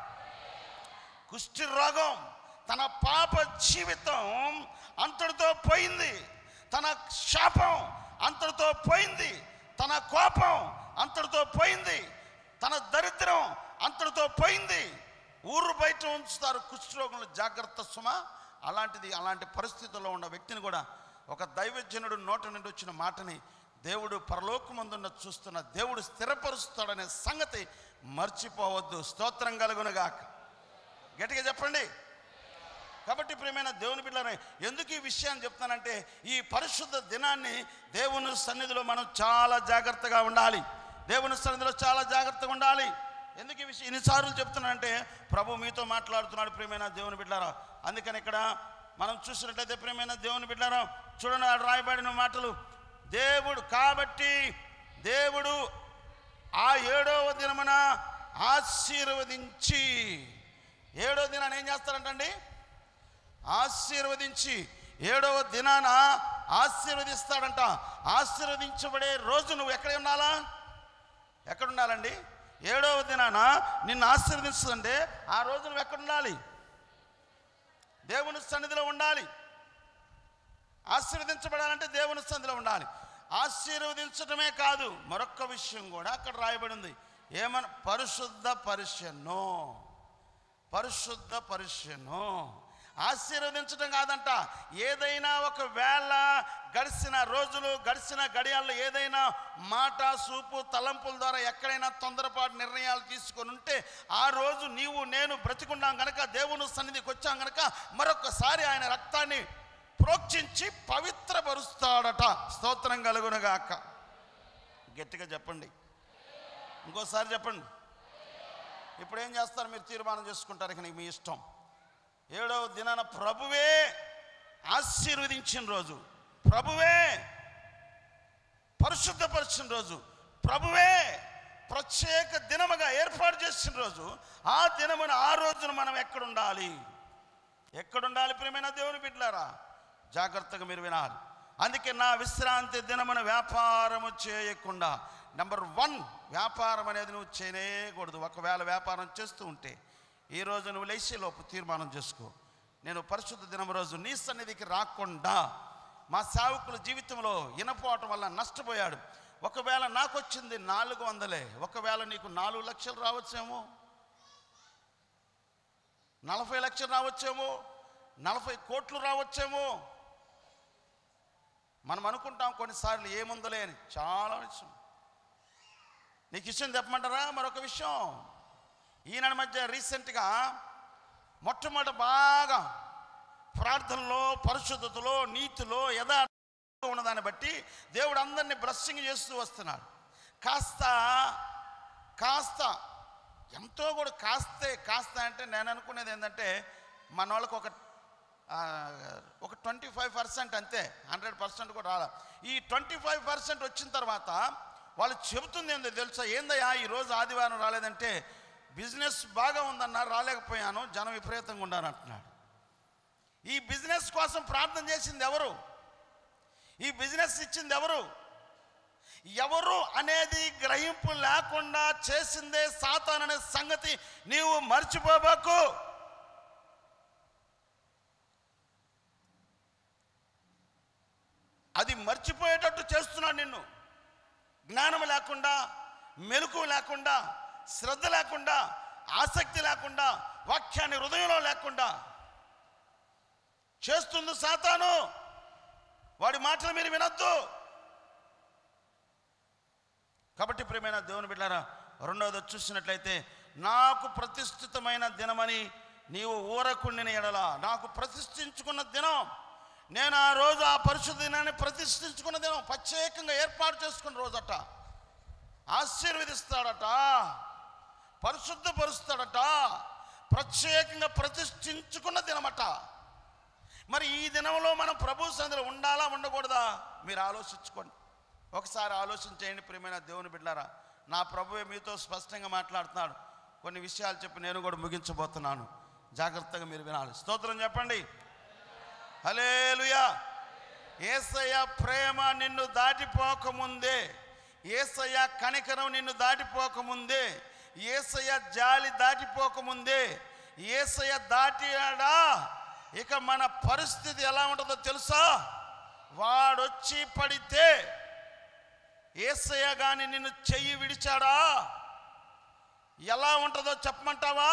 A: కుష్టి రోగం తన పాప జీవితం అంతటితో పోయింది తన శాపం అంతటితో పోయింది తన కోపం అంతటితో పోయింది తన దరిద్రం అంతటితో పోయింది ఊరు బయట ఉంచుతారు కుష్ఠరోగులు జాగ్రత్త సుమ అలాంటిది అలాంటి పరిస్థితుల్లో ఉన్న వ్యక్తిని కూడా ఒక దైవజనుడు నోట నుండి వచ్చిన మాటని దేవుడు పరలోకమందున్న చూస్తున్న దేవుడు స్థిరపరుస్తాడనే సంగతి మర్చిపోవద్దు స్తోత్రం కలుగునుగాక గట్టిగా చెప్పండి కాబట్టి ప్రియమైన దేవుని బిడ్డలే ఎందుకు ఈ విషయాన్ని చెప్తానంటే ఈ పరిశుద్ధ దినాన్ని దేవుని సన్నిధిలో మనం చాలా జాగ్రత్తగా ఉండాలి దేవుని సన్నిధిలో చాలా జాగ్రత్తగా ఉండాలి ఎందుకు ఈ విషయం ఎన్నిసార్లు చెప్తున్నానంటే ప్రభు మీతో మాట్లాడుతున్నాడు ప్రియమైన దేవుని బిడ్డారా అందుకని ఇక్కడ మనం చూసినట్లయితే ప్రియమైన దేవుని బిడ్డారా చూడండి ఆడ రాయబడిన మాటలు దేవుడు కాబట్టి దేవుడు ఆ ఏడవ దినమున ఆశీర్వదించి ఏడో దినాన్ని ఏం చేస్తారంటండి ఆశీర్వదించి ఏడవ దినాన ఆశీర్వదిస్తాడంట ఆశీర్వదించబడే రోజు నువ్వు ఎక్కడ ఉండాలా ఎక్కడ ఉండాలండి ఏడవ దినాన నిన్ను ఆశీర్వదిస్తుందంటే ఆ రోజు నువ్వు ఎక్కడ ఉండాలి దేవుని సన్నిధిలో ఉండాలి ఆశీర్వదించబడాలంటే దేవుని సన్నిధిలో ఉండాలి ఆశీర్వదించడమే కాదు మరొక్క విషయం కూడా అక్కడ రాయబడి ఉంది ఏమన పరిశుద్ధ పరిశను పరిశుద్ధ పరిశను ఆశీర్వదించడం కాదంట ఏదైనా ఒక వేళ గడిచిన రోజులు గడిచిన గడియాల్లో ఏదైనా మాట సూపు తలంపుల ద్వారా ఎక్కడైనా తొందరపాటు నిర్ణయాలు తీసుకొని ఉంటే ఆ రోజు నీవు నేను బ్రతికున్నాం గనక దేవుని సన్నిధికి వచ్చాం గనక మరొకసారి ఆయన రక్తాన్ని ప్రోక్షించి పవిత్రపరుస్తాడట స్తోత్రం కలుగునగాక గట్టిగా చెప్పండి ఇంకోసారి చెప్పండి ఇప్పుడు ఏం చేస్తారు మీరు తీర్మానం చేసుకుంటారు ఇక నీకు మీ ఇష్టం ఏడవ దినాన ప్రభువే ఆశీర్వదించిన రోజు ప్రభువే పరిశుద్ధపరిచిన రోజు ప్రభువే ప్రత్యేక దినముగా ఏర్పాటు చేసిన రోజు ఆ దినమున ఆ రోజున మనం ఎక్కడుండాలి ఎక్కడుండాలి ప్రియమైన దేవుని బిడ్డలారా జాగ్రత్తగా మీరు వినాలి అందుకే నా విశ్రాంతి దినమున వ్యాపారము చేయకుండా నెంబర్ వన్ వ్యాపారం అనేది నువ్వు చేయనేకూడదు ఒకవేళ వ్యాపారం చేస్తూ ఉంటే ఈ రోజు నువ్వు లేచే లోపు తీర్మానం చేసుకో నేను పరిశుద్ధ దినం రోజు నీ సన్నిధికి రాకుండా మా సేవకుల జీవితంలో ఇనపోవటం వల్ల నష్టపోయాడు ఒకవేళ నాకు వచ్చింది నాలుగు వందలే ఒకవేళ నీకు నాలుగు లక్షలు రావచ్చేమో నలభై లక్షలు రావచ్చేమో నలభై కోట్లు రావచ్చేమో మనం అనుకుంటాం కొన్నిసార్లు ఏముందలే అని చాలా విషయం నీకు విషయం చెప్పమంటారా మరొక విషయం ఈనాడు మధ్య రీసెంట్గా మొట్టమొదట బాగా ప్రార్థనలో పరిశుద్ధతలో నీతిలో యథార్థ ఉన్నదాన్ని బట్టి దేవుడు అందరినీ బ్లస్సింగ్ చేస్తూ వస్తున్నాడు కాస్త కాస్త ఎంతో కూడా కాస్తే కాస్త అంటే నేను అనుకునేది ఏంటంటే మన వాళ్ళకి ఒక ఆ, ఒక ట్వంటీ ఫైవ్ పర్సెంట్ అంతే హండ్రెడ్ పర్సెంట్ కూడా రాలే ఈ ట్వంటీ ఫైవ్ పర్సెంట్ వచ్చిన తర్వాత వాళ్ళు చెబుతుంది ఏందో తెలుసా ఏందయ్యా ఈరోజు ఆదివారం రాలేదంటే బిజినెస్ బాగా ఉందన్నా రాలేకపోయాను జనం విపరీతంగా ఉండాలని అంటున్నాడు ఈ బిజినెస్ కోసం ప్రార్థన చేసింది ఎవరు ఈ బిజినెస్ ఇచ్చింది ఎవరు ఎవరు అనేది గ్రహింపు లేకుండా చేసిందే సాతాన్ అనే సంగతి నీవు మర్చిపోబాకు అది మర్చిపోయేటట్టు చేస్తున్నాడు నిన్ను జ్ఞానం లేకుండా మెలకు లేకుండా శ్రద్ధ లేకుండా ఆసక్తి లేకుండా వాక్యాన్ని హృదయంలో లేకుండా చేస్తుంది సాతాను వాడి మాటలు మీరు వినొద్దు కాబట్టి ప్రియమైన దేవుని బిడ్డారా రెండవది చూసినట్లయితే నాకు ప్రతిష్ఠితమైన దినమని నీవు ఊరకుండిన ఎడల నాకు ప్రతిష్ఠించుకున్న దినం నేను ఆ రోజు ఆ పరిశుద్ధ దినాన్ని ప్రతిష్ఠించుకున్న దినం ప్రత్యేకంగా ఏర్పాటు చేసుకున్న రోజట ఆశీర్వదిస్తాడట పరిశుద్ధపరుస్తాడట ప్రత్యేకంగా ప్రతిష్ఠించుకున్న దినమట మరి ఈ దినంలో మనం ప్రభు సందులో ఉండాలా ఉండకూడదా మీరు ఆలోచించుకోండి ఒకసారి ఆలోచించేయండి ప్రియమైన దేవుని బిడ్డారా నా ప్రభువే మీతో స్పష్టంగా మాట్లాడుతున్నాడు కొన్ని విషయాలు చెప్పి నేను కూడా ముగించబోతున్నాను జాగ్రత్తగా మీరు వినాలి స్తోత్రం చెప్పండి హలేలుయా ఏసయ్య ప్రేమ నిన్ను దాటిపోకముందే ఏసయ్య కనికరం నిన్ను దాటిపోకముందే ఏసయ్య జాలి దాటిపోకముందే ఏసయ్య దాటియాడా ఇక మన పరిస్థితి ఎలా ఉంటుందో తెలుసా వాడొచ్చి పడితే ఏసయ్య గాని నిన్ను చెయ్యి విడిచాడా ఎలా ఉంటుందో చెప్పమంటావా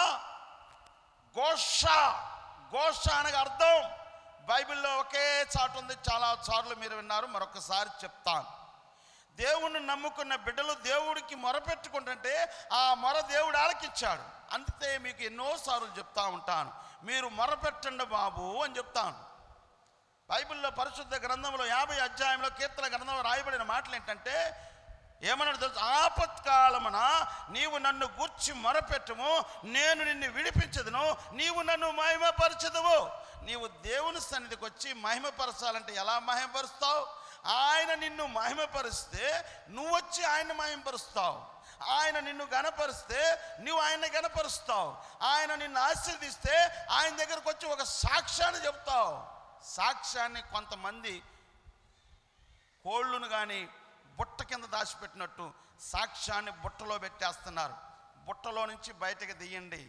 A: ఘోష ఘోష అనగా అర్థం బైబిల్లో ఒకే చాటు ఉంది చాలా సార్లు మీరు విన్నారు మరొకసారి చెప్తాను దేవుణ్ణి నమ్ముకున్న బిడ్డలు దేవుడికి మొరపెట్టుకుంటుంటే ఆ మొర దేవుడు ఆలకిచ్చాడు అందుకే మీకు ఎన్నోసార్లు చెప్తా ఉంటాను మీరు మొరపెట్టండి బాబు అని చెప్తాను బైబిల్లో పరిశుద్ధ గ్రంథంలో యాభై అధ్యాయంలో కీర్తన గ్రంథంలో రాయబడిన మాటలు ఏంటంటే ఏమన్నాడు తెలుసు ఆపత్కాలమున నీవు నన్ను గూర్చి మొరపెట్టుము నేను నిన్ను విడిపించదును నీవు నన్ను మహిమపరచదువు నీవు దేవుని సన్నిధికి వచ్చి మహిమపరచాలంటే ఎలా మహిమపరుస్తావు ఆయన నిన్ను మహిమపరిస్తే నువ్వు వచ్చి ఆయన మహిమపరుస్తావు ఆయన నిన్ను గణపరిస్తే నువ్వు ఆయన గణపరుస్తావు ఆయన నిన్ను ఆశీర్దిస్తే ఆయన దగ్గరకు వచ్చి ఒక సాక్ష్యాన్ని చెప్తావు సాక్ష్యాన్ని కొంతమంది కోళ్ళును కానీ బుట్ట కింద దాచిపెట్టినట్టు సాక్ష్యాన్ని బుట్టలో పెట్టేస్తున్నారు బుట్టలో నుంచి బయటకు తీయండి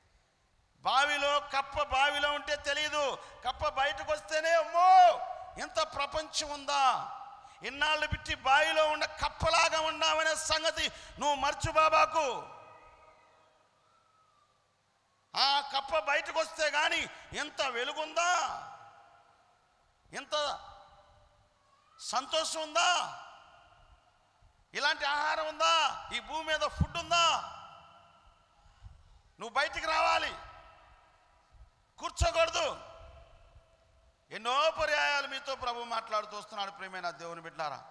A: బావిలో కప్ప బావిలో ఉంటే తెలియదు కప్ప బయటకు వస్తేనే అమ్మో ఇంత ప్రపంచం ఉందా ఇన్నాళ్ళు పెట్టి బావిలో ఉన్న కప్పలాగా ఉన్నావనే సంగతి నువ్వు మర్చు బాబాకు ఆ కప్ప బయటకు వస్తే గాని ఎంత వెలుగుందా ఎంత సంతోషం ఉందా ఇలాంటి ఆహారం ఉందా ఈ భూమి మీద ఫుడ్ ఉందా నువ్వు బయటికి రావాలి కూర్చోకూడదు ఎన్నో పర్యాయాలు మీతో ప్రభు మాట్లాడుతూ వస్తున్నాడు ప్రేమైన దేవుని బిడ్డారా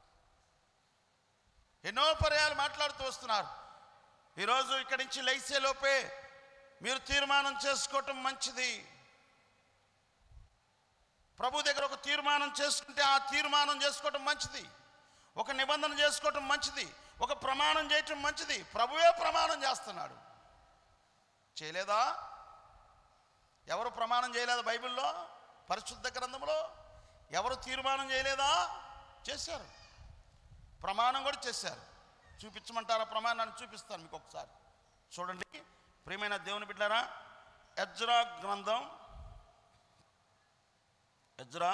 A: ఎన్నో పర్యాయాలు మాట్లాడుతూ వస్తున్నారు ఈరోజు ఇక్కడి నుంచి లేచే లోపే మీరు తీర్మానం చేసుకోవటం మంచిది ప్రభు దగ్గర ఒక తీర్మానం చేసుకుంటే ఆ తీర్మానం చేసుకోవటం మంచిది ఒక నిబంధన చేసుకోవటం మంచిది ఒక ప్రమాణం చేయటం మంచిది ప్రభువే ప్రమాణం చేస్తున్నాడు చేయలేదా ఎవరు ప్రమాణం చేయలేదా బైబిల్లో పరిశుద్ధ గ్రంథంలో ఎవరు తీర్మానం చేయలేదా చేశారు ప్రమాణం కూడా చేశారు చూపించమంటారా ప్రమాణాన్ని చూపిస్తాను మీకు ఒకసారి చూడండి ప్రియమైన దేవుని బిడ్డారా ఎజ్రా గ్రంథం ఎజ్రా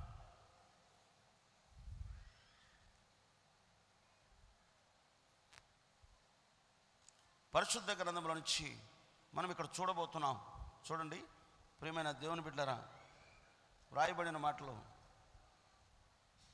A: పరిశుద్ధ గ్రంథంలో నుంచి మనం ఇక్కడ చూడబోతున్నాం చూడండి ప్రియమైన దేవుని బిడ్డరా వ్రాయబడిన మాటలు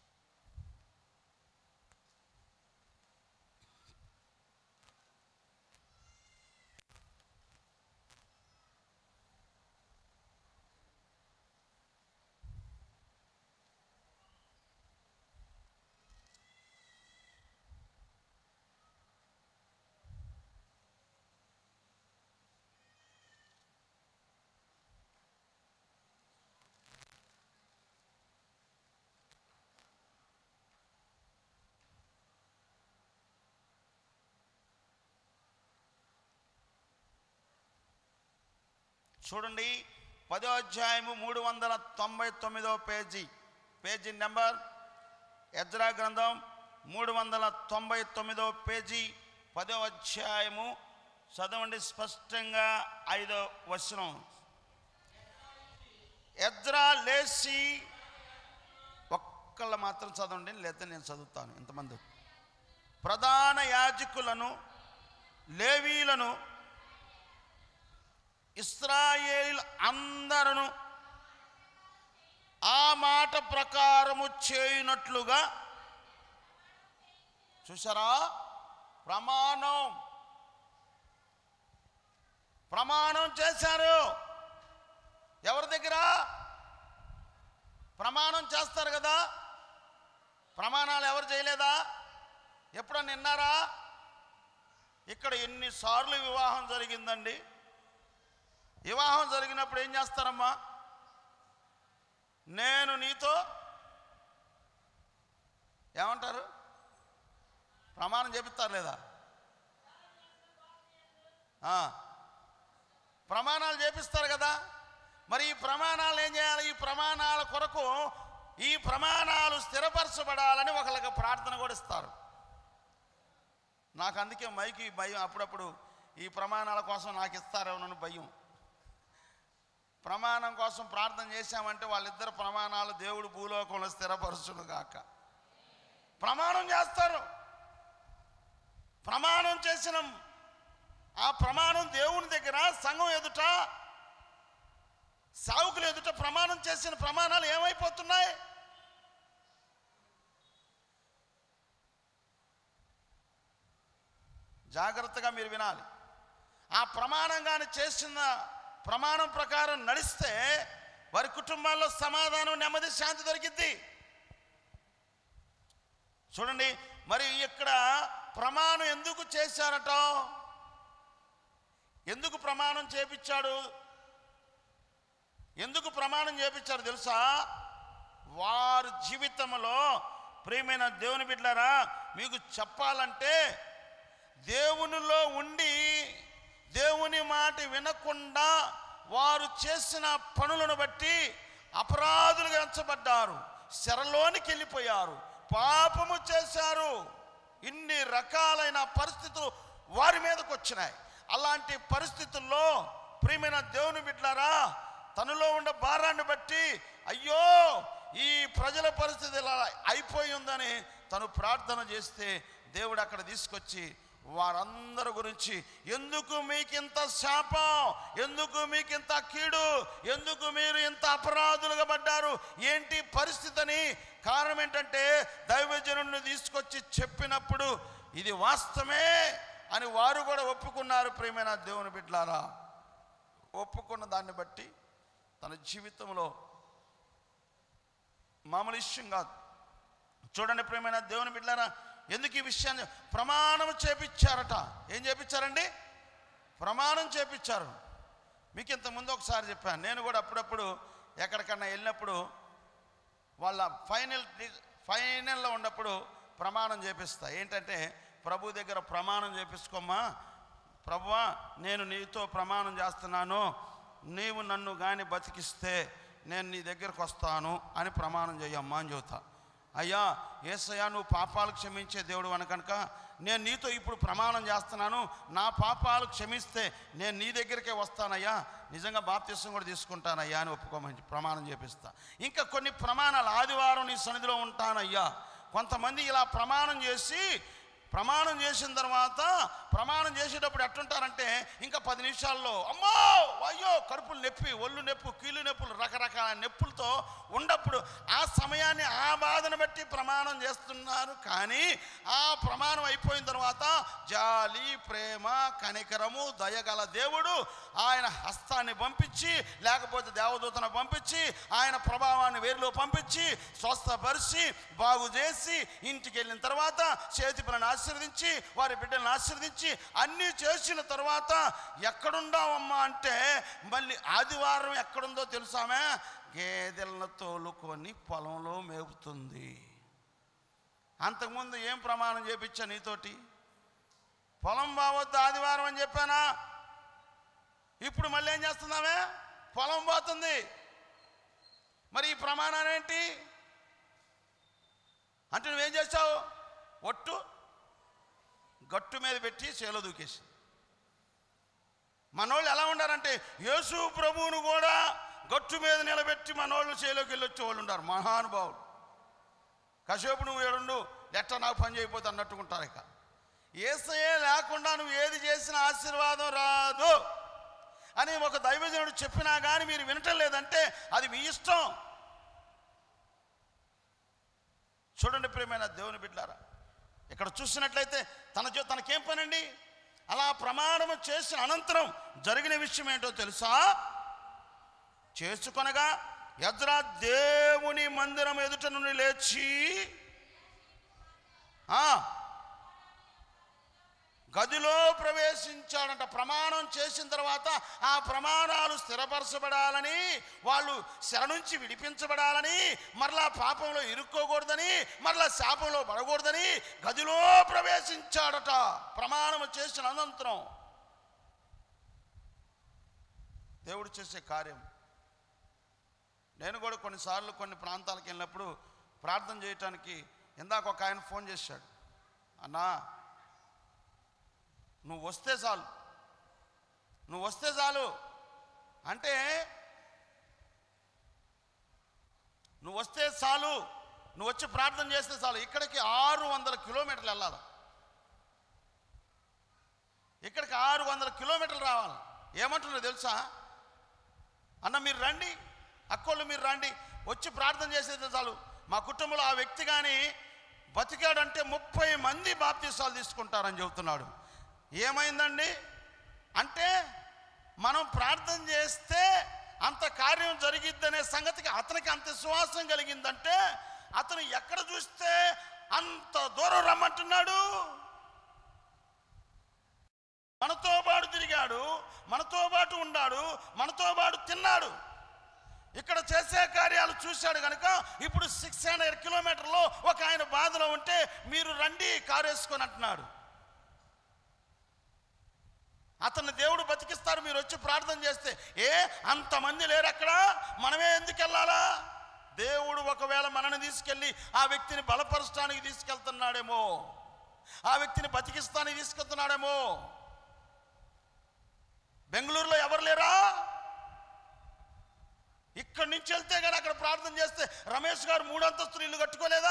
A: చూడండి పదో అధ్యాయము మూడు వందల తొంభై తొమ్మిదో పేజీ పేజీ నెంబర్ ఎజ్రా గ్రంథం మూడు వందల తొంభై తొమ్మిదో పేజీ పదో అధ్యాయము చదవండి స్పష్టంగా ఐదో వచనం ఎజ్రా లేచి ఒక్కళ్ళ మాత్రం చదవండి లేదా నేను చదువుతాను ఇంతమంది ప్రధాన యాజకులను లేవీలను ఇస్రాయేల్ అందరూ ఆ మాట ప్రకారము చేయునట్లుగా చూసారా ప్రమాణం ప్రమాణం చేశారు ఎవరి దగ్గర ప్రమాణం చేస్తారు కదా ప్రమాణాలు ఎవరు చేయలేదా ఎప్పుడన్నా విన్నారా ఇక్కడ ఎన్నిసార్లు వివాహం జరిగిందండి వివాహం జరిగినప్పుడు ఏం చేస్తారమ్మా నేను నీతో ఏమంటారు ప్రమాణం చేపిస్తారు లేదా ఆ. ప్రమాణాలు చేపిస్తారు కదా మరి ఈ ప్రమాణాలు ఏం చేయాలి ఈ ప్రమాణాల కొరకు ఈ ప్రమాణాలు స్థిరపరచబడాలని ఒకళ్ళకి ప్రార్థన కూడా ఇస్తారు నాకు అందుకే మైకి భయం అప్పుడప్పుడు ఈ ప్రమాణాల కోసం నాకు ఇస్తారేమోనని భయం ప్రమాణం కోసం ప్రార్థన చేశామంటే వాళ్ళిద్దరు ప్రమాణాలు దేవుడు భూలోకంలో స్థిరపరచును గాక ప్రమాణం చేస్తారు ప్రమాణం చేసిన ఆ ప్రమాణం దేవుని దగ్గర సంఘం ఎదుట సావుకులు ఎదుట ప్రమాణం చేసిన ప్రమాణాలు ఏమైపోతున్నాయి జాగ్రత్తగా మీరు వినాలి ఆ ప్రమాణం కానీ చేసిన ప్రమాణం ప్రకారం నడిస్తే వారి కుటుంబాల్లో సమాధానం నెమ్మది శాంతి దొరికిద్ది చూడండి మరి ఇక్కడ ప్రమాణం ఎందుకు చేశారట ఎందుకు ప్రమాణం చేపించాడు ఎందుకు ప్రమాణం చేపించారు తెలుసా వారి జీవితంలో ప్రియమైన దేవుని బిడ్డలారా మీకు చెప్పాలంటే దేవునిలో ఉండి దేవుని మాట వినకుండా వారు చేసిన పనులను బట్టి అపరాధులుగా ఎంచబడ్డారు శరలోనికి వెళ్ళిపోయారు పాపము చేశారు ఇన్ని రకాలైన పరిస్థితులు వారి మీదకు వచ్చినాయి అలాంటి పరిస్థితుల్లో ప్రియమైన దేవుని బిడ్డారా తనలో ఉన్న భారాన్ని బట్టి అయ్యో ఈ ప్రజల పరిస్థితి ఇలా అయిపోయి ఉందని తను ప్రార్థన చేస్తే దేవుడు అక్కడ తీసుకొచ్చి వారందరి గురించి ఎందుకు మీకింత శాపం ఎందుకు మీకింత కీడు ఎందుకు మీరు ఇంత అపరాధులుగా పడ్డారు ఏంటి పరిస్థితి అని కారణం ఏంటంటే దైవజనుడిని తీసుకొచ్చి చెప్పినప్పుడు ఇది వాస్తవమే అని వారు కూడా ఒప్పుకున్నారు ప్రియమైన దేవుని బిడ్డలారా ఒప్పుకున్న దాన్ని బట్టి తన జీవితంలో మామూలు విషయం కాదు చూడండి ప్రియమైన దేవుని బిడ్డలారా ఎందుకు ఈ విషయాన్ని ప్రమాణం చేపించారట ఏం చేపించారండి ప్రమాణం చేపించారు మీకు ఇంత ముందు ఒకసారి చెప్పాను నేను కూడా అప్పుడప్పుడు ఎక్కడికన్నా వెళ్ళినప్పుడు వాళ్ళ ఫైనల్ డి- ఫైనల్లో ఉన్నప్పుడు ప్రమాణం చేపిస్తా ఏంటంటే ప్రభు దగ్గర ప్రమాణం చేపించుకోమ్మా ప్రభువా నేను నీతో ప్రమాణం చేస్తున్నాను నీవు నన్ను కానీ బతికిస్తే నేను నీ దగ్గరకు వస్తాను అని ప్రమాణం చేయమ్మా అని చెబుతా అయ్యా ఏసయ్యా నువ్వు పాపాలు క్షమించే దేవుడు అని కనుక నేను నీతో ఇప్పుడు ప్రమాణం చేస్తున్నాను నా పాపాలు క్షమిస్తే నేను నీ దగ్గరికే వస్తానయ్యా నిజంగా బాప్తీసం కూడా తీసుకుంటానయ్యా అని ఒప్పుకోమని ప్రమాణం చేపిస్తా ఇంకా కొన్ని ప్రమాణాలు ఆదివారం నీ సన్నిధిలో ఉంటానయ్యా కొంతమంది ఇలా ప్రమాణం చేసి ప్రమాణం చేసిన తర్వాత ప్రమాణం చేసేటప్పుడు ఎట్టుంటారంటే ఇంకా పది నిమిషాల్లో అమ్మో అయ్యో కడుపులు నొప్పి ఒళ్ళు నొప్పి కీళ్ళు నొప్పులు రకరకాల నొప్పులతో ఉన్నప్పుడు ఆ సమయాన్ని ఆ బాధను బట్టి ప్రమాణం చేస్తున్నారు కానీ ఆ ప్రమాణం అయిపోయిన తర్వాత జాలి ప్రేమ కనికరము దయగల దేవుడు ఆయన హస్తాన్ని పంపించి లేకపోతే దేవదూతను పంపించి ఆయన ప్రభావాన్ని వేరులో పంపించి స్వస్థపరిచి బాగు చేసి ఇంటికి వెళ్ళిన తర్వాత చేతి పనులను ఆశీర్వదించి వారి బిడ్డలను ఆశీర్వదించి అన్నీ చేసిన తర్వాత ఎక్కడుండావమ్మా అంటే మళ్ళీ ఆదివారం ఎక్కడుందో తెలుసామే గేదెలను తోలుకొని పొలంలో మేపుతుంది అంతకుముందు ఏం ప్రమాణం చేపించా నీతోటి పొలం బావద్దు ఆదివారం అని చెప్పానా ఇప్పుడు మళ్ళీ ఏం చేస్తున్నామే పొలం పోతుంది మరి ఈ ప్రమాణం ఏంటి అంటే నువ్వేం చేస్తావు ఒట్టు గట్టు మీద పెట్టి చేలో దూకేసి మనోళ్ళు ఎలా ఉండారంటే యేసు ప్రభువును కూడా గట్టు మీద నిలబెట్టి మనోళ్ళు చేలోకి వెళ్ళొచ్చే వాళ్ళు ఉంటారు మహానుభావులు కాసేపు నువ్వు ఏడుండు ఎట్ట నాకు పని చేయకపోతే అన్నట్టుకుంటారు ఇక ఏసయే లేకుండా నువ్వు ఏది చేసిన ఆశీర్వాదం రాదు అని ఒక దైవజనుడు చెప్పినా కానీ మీరు వినటం లేదంటే అది మీ ఇష్టం చూడండి ప్రియమైన దేవుని బిడ్డారా ఇక్కడ చూసినట్లయితే తన జీ తనకేం పనండి అలా ప్రమాణము చేసిన అనంతరం జరిగిన విషయం ఏంటో తెలుసా చేసుకొనగా ఎద్రా దేవుని మందిరం ఎదుట నుండి లేచి ఆ, గదిలో ప్రవేశించాడంట ప్రమాణం చేసిన తర్వాత ఆ ప్రమాణాలు స్థిరపరచబడాలని వాళ్ళు శర నుంచి విడిపించబడాలని మరలా పాపంలో ఇరుక్కోకూడదని మరలా శాపంలో పడకూడదని గదిలో ప్రవేశించాడట ప్రమాణం చేసిన అనంతరం దేవుడు చేసే కార్యం నేను కూడా కొన్నిసార్లు కొన్ని ప్రాంతాలకు వెళ్ళినప్పుడు ప్రార్థన చేయటానికి ఇందాక ఒక ఆయన ఫోన్ చేశాడు అన్నా నువ్వు వస్తే చాలు నువ్వు వస్తే చాలు అంటే నువ్వు వస్తే చాలు నువ్వు వచ్చి ప్రార్థన చేస్తే చాలు ఇక్కడికి ఆరు వందల కిలోమీటర్లు వెళ్ళాలి ఇక్కడికి ఆరు వందల కిలోమీటర్లు రావాలి ఏమంటున్నారు తెలుసా అన్న మీరు రండి అక్కోళ్ళు మీరు రండి వచ్చి ప్రార్థన చేసేది చాలు మా కుటుంబంలో ఆ వ్యక్తి కానీ బతికాడంటే ముప్పై మంది బాప్తీసాలు తీసుకుంటారని చెబుతున్నాడు ఏమైందండి అంటే మనం ప్రార్థన చేస్తే అంత కార్యం జరిగిద్దనే సంగతికి అతనికి అంత విశ్వాసం కలిగిందంటే అతను ఎక్కడ చూస్తే అంత దూరం రమ్మంటున్నాడు మనతో పాటు తిరిగాడు మనతో పాటు ఉన్నాడు మనతో పాటు తిన్నాడు ఇక్కడ చేసే కార్యాలు చూశాడు కనుక ఇప్పుడు సిక్స్ హండ్రెడ్ కిలోమీటర్లో ఒక ఆయన బాధలో ఉంటే మీరు రండి కారు వేసుకొని అంటున్నాడు అతన్ని దేవుడు బతికిస్తారు మీరు వచ్చి ప్రార్థన చేస్తే ఏ అంతమంది లేరు అక్కడ మనమే ఎందుకు వెళ్ళాలా దేవుడు ఒకవేళ మనని తీసుకెళ్ళి ఆ వ్యక్తిని బలపరచడానికి తీసుకెళ్తున్నాడేమో ఆ వ్యక్తిని బతికిస్తానికి తీసుకెళ్తున్నాడేమో బెంగళూరులో ఎవరు లేరా ఇక్కడి నుంచి వెళ్తే కానీ అక్కడ ప్రార్థన చేస్తే రమేష్ గారు మూడు అంతస్తులు ఇల్లు కట్టుకోలేదా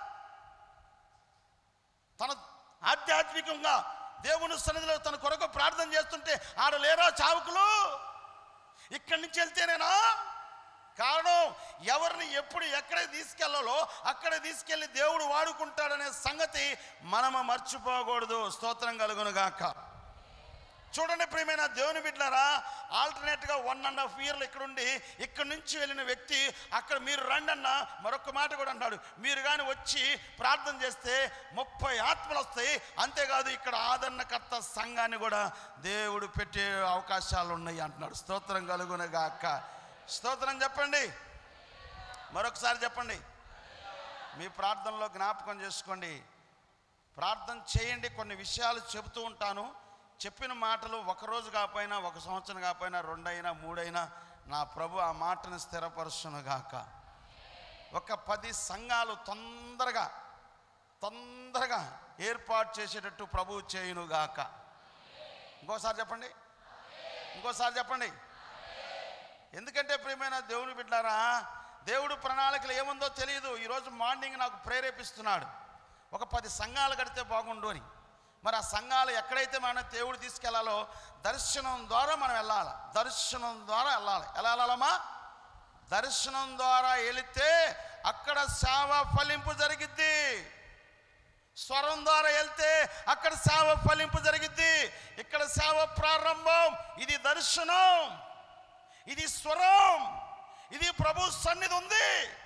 A: తన ఆధ్యాత్మికంగా దేవుని సన్నిధిలో తన కొరకు ప్రార్థన చేస్తుంటే ఆడ లేరా చావుకులు ఇక్కడి నుంచి వెళ్తేనేనా కారణం ఎవరిని ఎప్పుడు ఎక్కడ తీసుకెళ్లాలో అక్కడ తీసుకెళ్లి దేవుడు వాడుకుంటాడనే సంగతి మనము మర్చిపోకూడదు స్తోత్రం కలుగును గాక చూడండి ప్రియమైన దేవుని బిడ్డలారా ఆల్టర్నేట్గా వన్ అండ్ హాఫ్ ఇయర్లు ఇక్కడ ఉండి ఇక్కడ నుంచి వెళ్ళిన వ్యక్తి అక్కడ మీరు రండి అన్న మరొక మాట కూడా అన్నాడు మీరు కానీ వచ్చి ప్రార్థన చేస్తే ముప్పై ఆత్మలు వస్తాయి అంతేకాదు ఇక్కడ ఆదరణకర్త సంఘాన్ని కూడా దేవుడు పెట్టే అవకాశాలు ఉన్నాయి అంటున్నాడు స్తోత్రం కలుగునగాక స్తోత్రం చెప్పండి మరొకసారి చెప్పండి మీ ప్రార్థనలో జ్ఞాపకం చేసుకోండి ప్రార్థన చేయండి కొన్ని విషయాలు చెబుతూ ఉంటాను చెప్పిన మాటలు ఒక రోజు కాకపోయినా ఒక సంవత్సరం కాకపోయినా రెండైనా మూడైనా నా ప్రభు ఆ మాటను స్థిరపరుచునుగాక ఒక పది సంఘాలు తొందరగా తొందరగా ఏర్పాటు చేసేటట్టు ప్రభు చేయునుగాక ఇంకోసారి చెప్పండి ఇంకోసారి చెప్పండి ఎందుకంటే ప్రియమైన దేవుని బిడ్డారా దేవుడు ప్రణాళికలు ఏముందో తెలియదు ఈరోజు మార్నింగ్ నాకు ప్రేరేపిస్తున్నాడు ఒక పది సంఘాలు కడితే బాగుండు అని మరి ఆ సంఘాలు ఎక్కడైతే మన దేవుడు తీసుకెళ్లాలో దర్శనం ద్వారా మనం వెళ్ళాలి దర్శనం ద్వారా వెళ్ళాలి ఎలా వెళ్ళాలమ్మా దర్శనం ద్వారా వెళితే అక్కడ సేవ ఫలింపు జరిగిద్ది స్వరం ద్వారా వెళ్తే అక్కడ సేవ ఫలింపు జరిగిద్ది ఇక్కడ సేవ ప్రారంభం ఇది దర్శనం ఇది స్వరం ఇది ప్రభు సన్నిధి ఉంది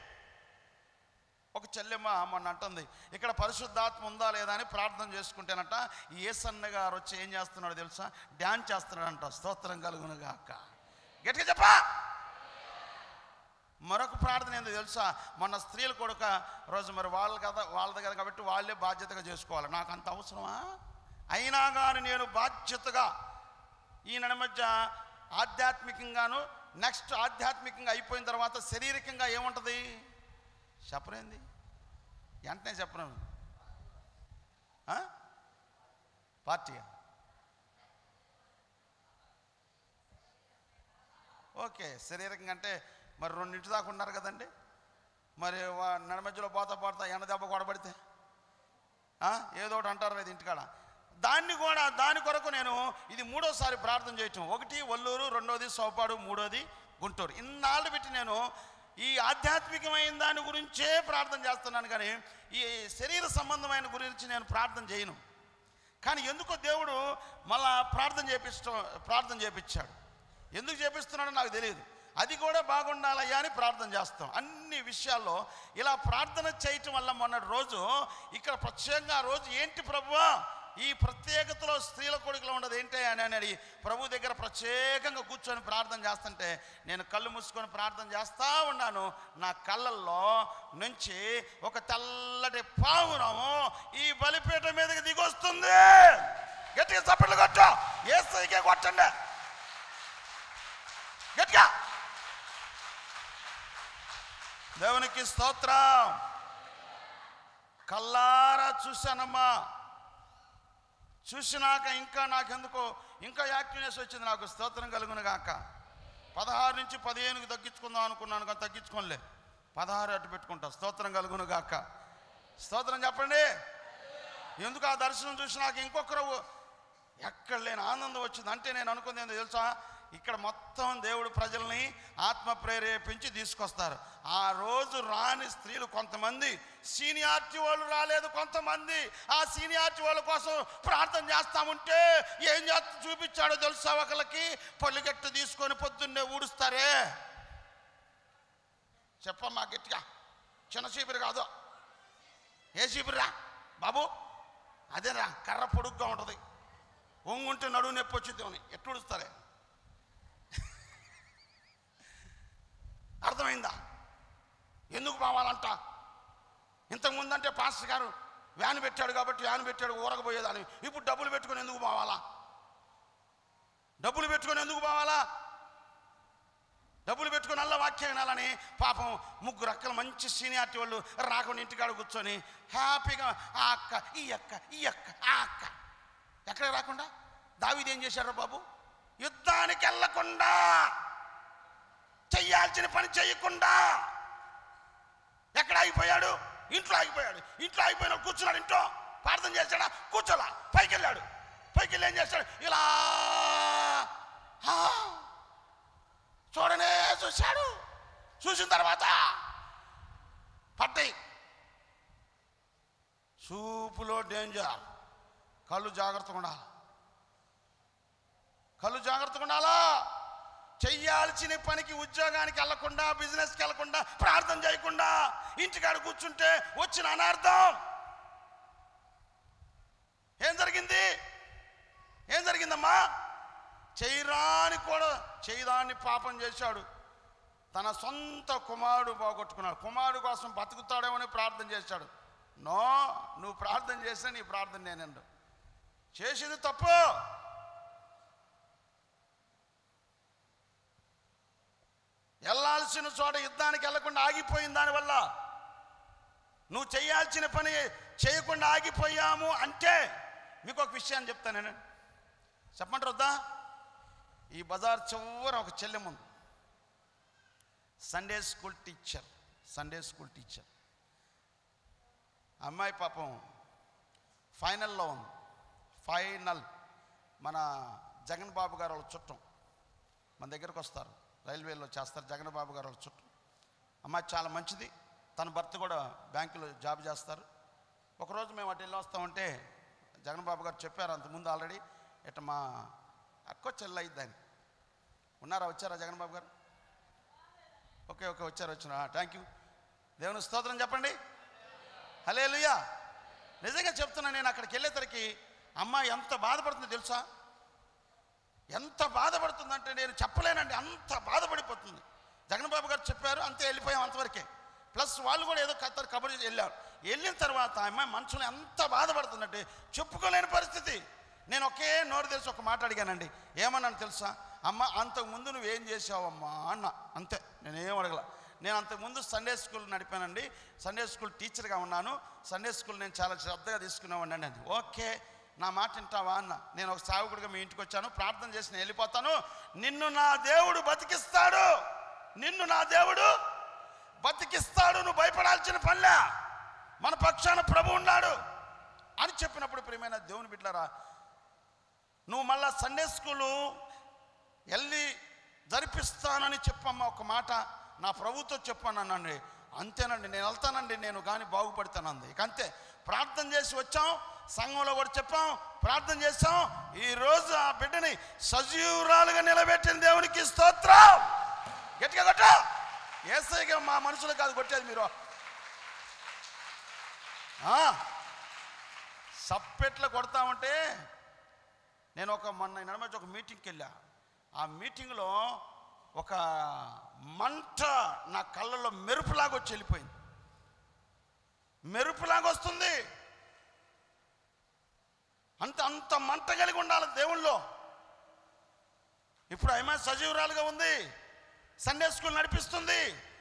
A: ఒక చెల్లెమ్మ మొన్న అంటుంది ఇక్కడ పరిశుద్ధాత్మ ఉందా లేదా అని ప్రార్థన చేసుకుంటేనట ఈ ఏసన్న గారు వచ్చి ఏం చేస్తున్నాడో తెలుసా డ్యాన్స్ చేస్తున్నాడంట స్తోత్రం కలుగునుగా అక్క గట్టిగా చెప్పా మరొక ప్రార్థన ఏందో తెలుసా మొన్న స్త్రీలు కొడుక రోజు మరి వాళ్ళ కదా వాళ్ళ దగ్గర కాబట్టి వాళ్ళే బాధ్యతగా చేసుకోవాలి నాకు అంత అవసరమా అయినా కానీ నేను బాధ్యతగా ఈ నడి మధ్య ఆధ్యాత్మికంగాను నెక్స్ట్ ఆధ్యాత్మికంగా అయిపోయిన తర్వాత శారీరకంగా ఏముంటుంది చెప్పరేంది వెంటనే చెప్పను ఆ? పార్టీయా ఓకే శారీరకంగా అంటే మరి రెండింటి దాకా ఉన్నారు కదండి మరి వా- నడి మధ్యలో పోతా పోతా ఎండ దెబ్బ కొడబడితే ఆ? ఏదో ఒకటి అంటారు ఇది ఇంటికాడ దాన్ని కూడా దాని కొరకు నేను ఇది మూడోసారి ప్రార్థన చేయటం ఒకటి ఒల్లూరు రెండోది సోపాడు మూడోది గుంటూరు ఇన్నాళ్ళు పెట్టి నేను ఈ ఆధ్యాత్మికమైన దాని గురించే ప్రార్థన చేస్తున్నాను కానీ ఈ శరీర సంబంధమైన గురించి నేను ప్రార్థన చేయను కానీ ఎందుకో దేవుడు మళ్ళా ప్రార్థన చేపించడం ప్రార్థన చేపించాడు ఎందుకు చేపిస్తున్నాడో నాకు తెలియదు అది కూడా బాగుండాలయ్యా అని ప్రార్థన చేస్తాం అన్ని విషయాల్లో ఇలా ప్రార్థన చేయటం వల్ల మొన్నటి రోజు ఇక్కడ ప్రత్యేకంగా ఆ రోజు ఏంటి ప్రభువా ఈ ప్రత్యేకతలో స్త్రీల కొడుకులో ఉండదు ఏంటి అని అని అడిగి ప్రభు దగ్గర ప్రత్యేకంగా కూర్చొని ప్రార్థన చేస్తుంటే నేను కళ్ళు మూసుకొని ప్రార్థన చేస్తా ఉన్నాను నా కళ్ళల్లో నుంచి ఒక తెల్లటి పావురము ఈ బలిపీఠ మీదకి దిగొస్తుంది గట్టిగా చప్పట్లు కొట్టు ఏసైకే కొట్టండి గట్టిగా దేవునికి స్తోత్రం కల్లారా చూశానమ్మా చూసినాక ఇంకా నాకెందుకో ఇంకా యాక్టివ్నెస్ వచ్చింది నాకు స్తోత్రం కలుగును గాక పదహారు నుంచి పదిహేనుకి తగ్గించుకుందాం అనుకున్నాను కానీ తగ్గించుకోలే పదహారు అటు పెట్టుకుంటా స్తోత్రం కలుగును గాక స్తోత్రం చెప్పండి ఎందుకు ఆ దర్శనం చూసి నాకు ఇంకొకరు ఎక్కడ లేని ఆనందం వచ్చింది అంటే నేను అనుకుంది ఏందో తెలుసా ఇక్కడ మొత్తం దేవుడు ప్రజల్ని ఆత్మ ప్రేరేపించి తీసుకొస్తారు ఆ రోజు రాని స్త్రీలు కొంతమంది సీనియారిటీ వాళ్ళు రాలేదు కొంతమంది ఆ సీనియారిటీ వాళ్ళ కోసం ప్రార్థన చేస్తాముంటే ఏం చేస్తా చూపించాడో తెలుసా ఒకళ్ళకి పొల్లిగట్టు తీసుకొని పొద్దున్నే ఊడుస్తారే చెప్పమ్మా గట్టిగా చిన్న చీపురు కాదు ఏ చీపురురా బాబు అదేరా కర్ర పొడుగ్గా ఉంటుంది ఒంగుంటే నడువు నొప్పి వచ్చింది ఎట్టు ఊడుస్తారే అర్థమైందా ఎందుకు పోవాలంట ఇంతకు ముందంటే పాస్టర్ గారు వ్యాన్ పెట్టాడు కాబట్టి వ్యాన్ పెట్టాడు ఊరకపోయేదాన్ని ఇప్పుడు డబ్బులు పెట్టుకొని ఎందుకు పోవాలా డబ్బులు పెట్టుకొని ఎందుకు పోవాలా డబ్బులు పెట్టుకొని అల్ల వాక్యం వినాలని పాపం ముగ్గురు అక్కలు మంచి సీనియారిటీ వాళ్ళు రాకుండా ఇంటికాడ కూర్చొని హ్యాపీగా ఆ అక్క ఈ అక్క ఈ అక్క ఆ అక్క ఎక్కడ రాకుండా దావీది ఏం చేశారు బాబు యుద్ధానికి వెళ్ళకుండా చెయ్యాల్సిన పని చేయకుండా ఎక్కడ ఆగిపోయాడు ఇంట్లో ఆగిపోయాడు ఇంట్లో ఆగిపోయిన కూర్చున్నాడు ఇంట్లో ప్రార్థన చేశాడా కూర్చోలా పైకి వెళ్ళాడు పైకి వెళ్ళి ఏం చేస్తాడు ఇలా ఆ, చూడనే చూశాడు చూసిన తర్వాత పడ్డాయి చూపులో డేంజర్ కళ్ళు జాగ్రత్తగా ఉండాలి కళ్ళు జాగ్రత్తగా ఉండాలా చెయ్యాల్సిన పనికి ఉద్యోగానికి వెళ్లకుండా బిజినెస్కి వెళ్లకుండా ప్రార్థన చేయకుండా ఇంటికాడ కూర్చుంటే వచ్చిన అనార్థం ఏం జరిగింది ఏం జరిగిందమ్మా చేయరాని కూడా చేయదాన్ని పాపం చేశాడు తన సొంత కుమారుడు పోగొట్టుకున్నాడు కుమారుడు కోసం బతుకుతాడేమని ప్రార్థన చేశాడు నో నువ్వు ప్రార్థన చేస్తే నీ ప్రార్థన నేనండు చేసింది తప్పు వెళ్ళాల్సిన చోట యుద్ధానికి వెళ్లకుండా ఆగిపోయిన దానివల్ల నువ్వు చేయాల్సిన పని చేయకుండా ఆగిపోయాము అంటే మీకు ఒక విషయాన్ని చెప్తాను నేను చెప్పంటారు వద్దా ఈ బజార్ చివర ఒక చెల్లెం ఉంది Sunday school teacher Sunday school teacher అమ్మాయి పాపం ఫైనల్లో ఉంది ఫైనల్ మన జగన్ బాబు గారు వాళ్ళ చుట్టం మన దగ్గరకు వస్తారు రైల్వేలో చేస్తారు జగన్ బాబు గారు వాళ్ళ చుట్టం అమ్మాయి చాలా మంచిది తన భర్త కూడా బ్యాంకులో జాబ్ చేస్తారు ఒకరోజు మేము అటు వెళ్ళి వస్తామంటే జగన్ బాబు గారు చెప్పారు అంతకుముందు ఆల్రెడీ ఇట్ట మా అక్క చెల్లి అయిద్దని ఉన్నారా వచ్చారా జగన్ బాబు గారు ఓకే ఓకే వచ్చారు వచ్చిన థ్యాంక్ యూ దేవుని స్తోత్రం చెప్పండి హలే నిజంగా చెప్తున్నా నేను అక్కడికి వెళ్ళేసరికి అమ్మాయి ఎంత బాధపడుతుందో తెలుసా ఎంత బాధపడుతుందంటే నేను చెప్పలేనండి అంత బాధపడిపోతుంది జగన్ బాబు గారు చెప్పారు అంతే వెళ్ళిపోయాం అంతవరకే ప్లస్ వాళ్ళు కూడా ఏదో కథ కబుర్ చేసి వెళ్ళారు వెళ్ళిన తర్వాత ఆ అమ్మాయి మనసులో ఎంత బాధపడుతుందంటే చెప్పుకోలేని పరిస్థితి నేను ఒకే నోరు తెలిసి ఒక మాట అడిగానండి ఏమన్నాను తెలుసా అమ్మ అంతకుముందు నువ్వేం చేసావమ్మా అన్న అంతే నేనేం అడగల నేను అంతకుముందు సండే స్కూల్ నడిపానండి సండే స్కూల్ టీచర్గా ఉన్నాను సండే స్కూల్ నేను చాలా శ్రద్ధగా తీసుకునేవాడిని అండి ఓకే నా మాట వింటావా అన్న నేను ఒక సేవకుడిగా మీ ఇంటికి వచ్చాను ప్రార్థన చేసి నేను వెళ్ళిపోతాను నిన్ను నా దేవుడు బతికిస్తాడు నిన్ను నా దేవుడు బతికిస్తాడు నువ్వు భయపడాల్సిన పనిలే మన పక్షాన ప్రభు ఉన్నాడు అని చెప్పినప్పుడు ప్రియమైన దేవుని బిడ్డలారా నువ్వు మళ్ళా సండే స్కూలు వెళ్ళి జరిపిస్తానని చెప్పమ్మా ఒక మాట నా ప్రభుతో చెప్పానండి అంతేనండి నేను వెళ్తానండి నేను కానీ బాగుపడతానంది ఇక అంతే ప్రార్థన చేసి వచ్చాం సంఘంలో కూడా చెప్పాం ప్రార్థన చేసాం ఈ రోజు ఆ బిడ్డని సజీవురాలుగా నిలబెట్టిన దేవునికి స్తోత్రం గట్టిగా కొట్ట ఏసైగా మా మనుషులు కాదు కొట్టేది మీరు ఆ, సప్పెట్లు కొడతామంటే నేను ఒక మొన్న ఈ నడమచ్చి ఒక మీటింగ్కి వెళ్ళా ఆ మీటింగ్లో ఒక మంట నా కళ్ళలో మెరుపులాగా వచ్చి వెళ్ళిపోయింది మెరుపులాగా వస్తుంది అంత అంత మంట కలిగి ఉండాలి దేవుళ్ళో ఇప్పుడు ఆమె సజీవురాలుగా ఉంది సండే స్కూల్ నడిపిస్తుంది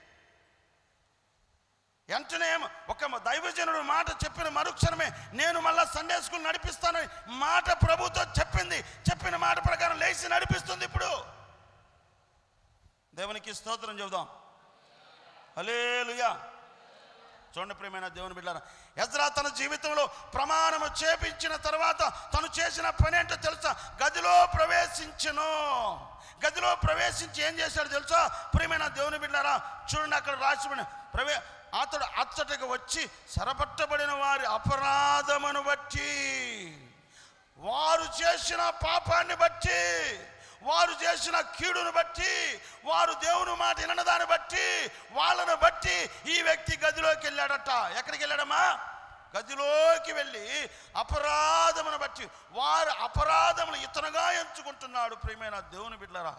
A: వెంటనే ఒక దైవజనుడు మాట చెప్పిన మరుక్షణమే నేను మళ్ళా సండే స్కూల్ నడిపిస్తానని మాట ప్రభుతో చెప్పింది చెప్పిన మాట ప్రకారం లేచి నడిపిస్తుంది ఇప్పుడు దేవునికి స్తోత్రం చెబుదాం హలేలుయా చూడండి ప్రియమైన దేవుని బిడ్డారా ఎజ్రా తన జీవితంలో ప్రమాణము చేపించిన తర్వాత తను చేసిన పని ఏంటో తెలుసా గదిలో ప్రవేశించను గదిలో ప్రవేశించి ఏం చేశాడు తెలుసా ప్రియమైన దేవుని బిడ్డారా చూడండి అక్కడ రాసి ప్రవే అతడు అచ్చటకు వచ్చి సరపట్టబడిన వారి అపరాధమును బట్టి వారు చేసిన పాపాన్ని బట్టి వారు చేసిన కీడును బట్టి వారు దేవుని మాట వినని దాన్ని బట్టి వాళ్ళను బట్టి ఈ వ్యక్తి గదిలోకి వెళ్ళాడట ఎక్కడికి వెళ్ళాడమ్మా గదిలోకి వెళ్ళి అపరాధమును బట్టి వారు అపరాధములు ఇతనుగా ఎంచుకుంటున్నాడు ప్రియమైన దేవుని బిడ్డలరా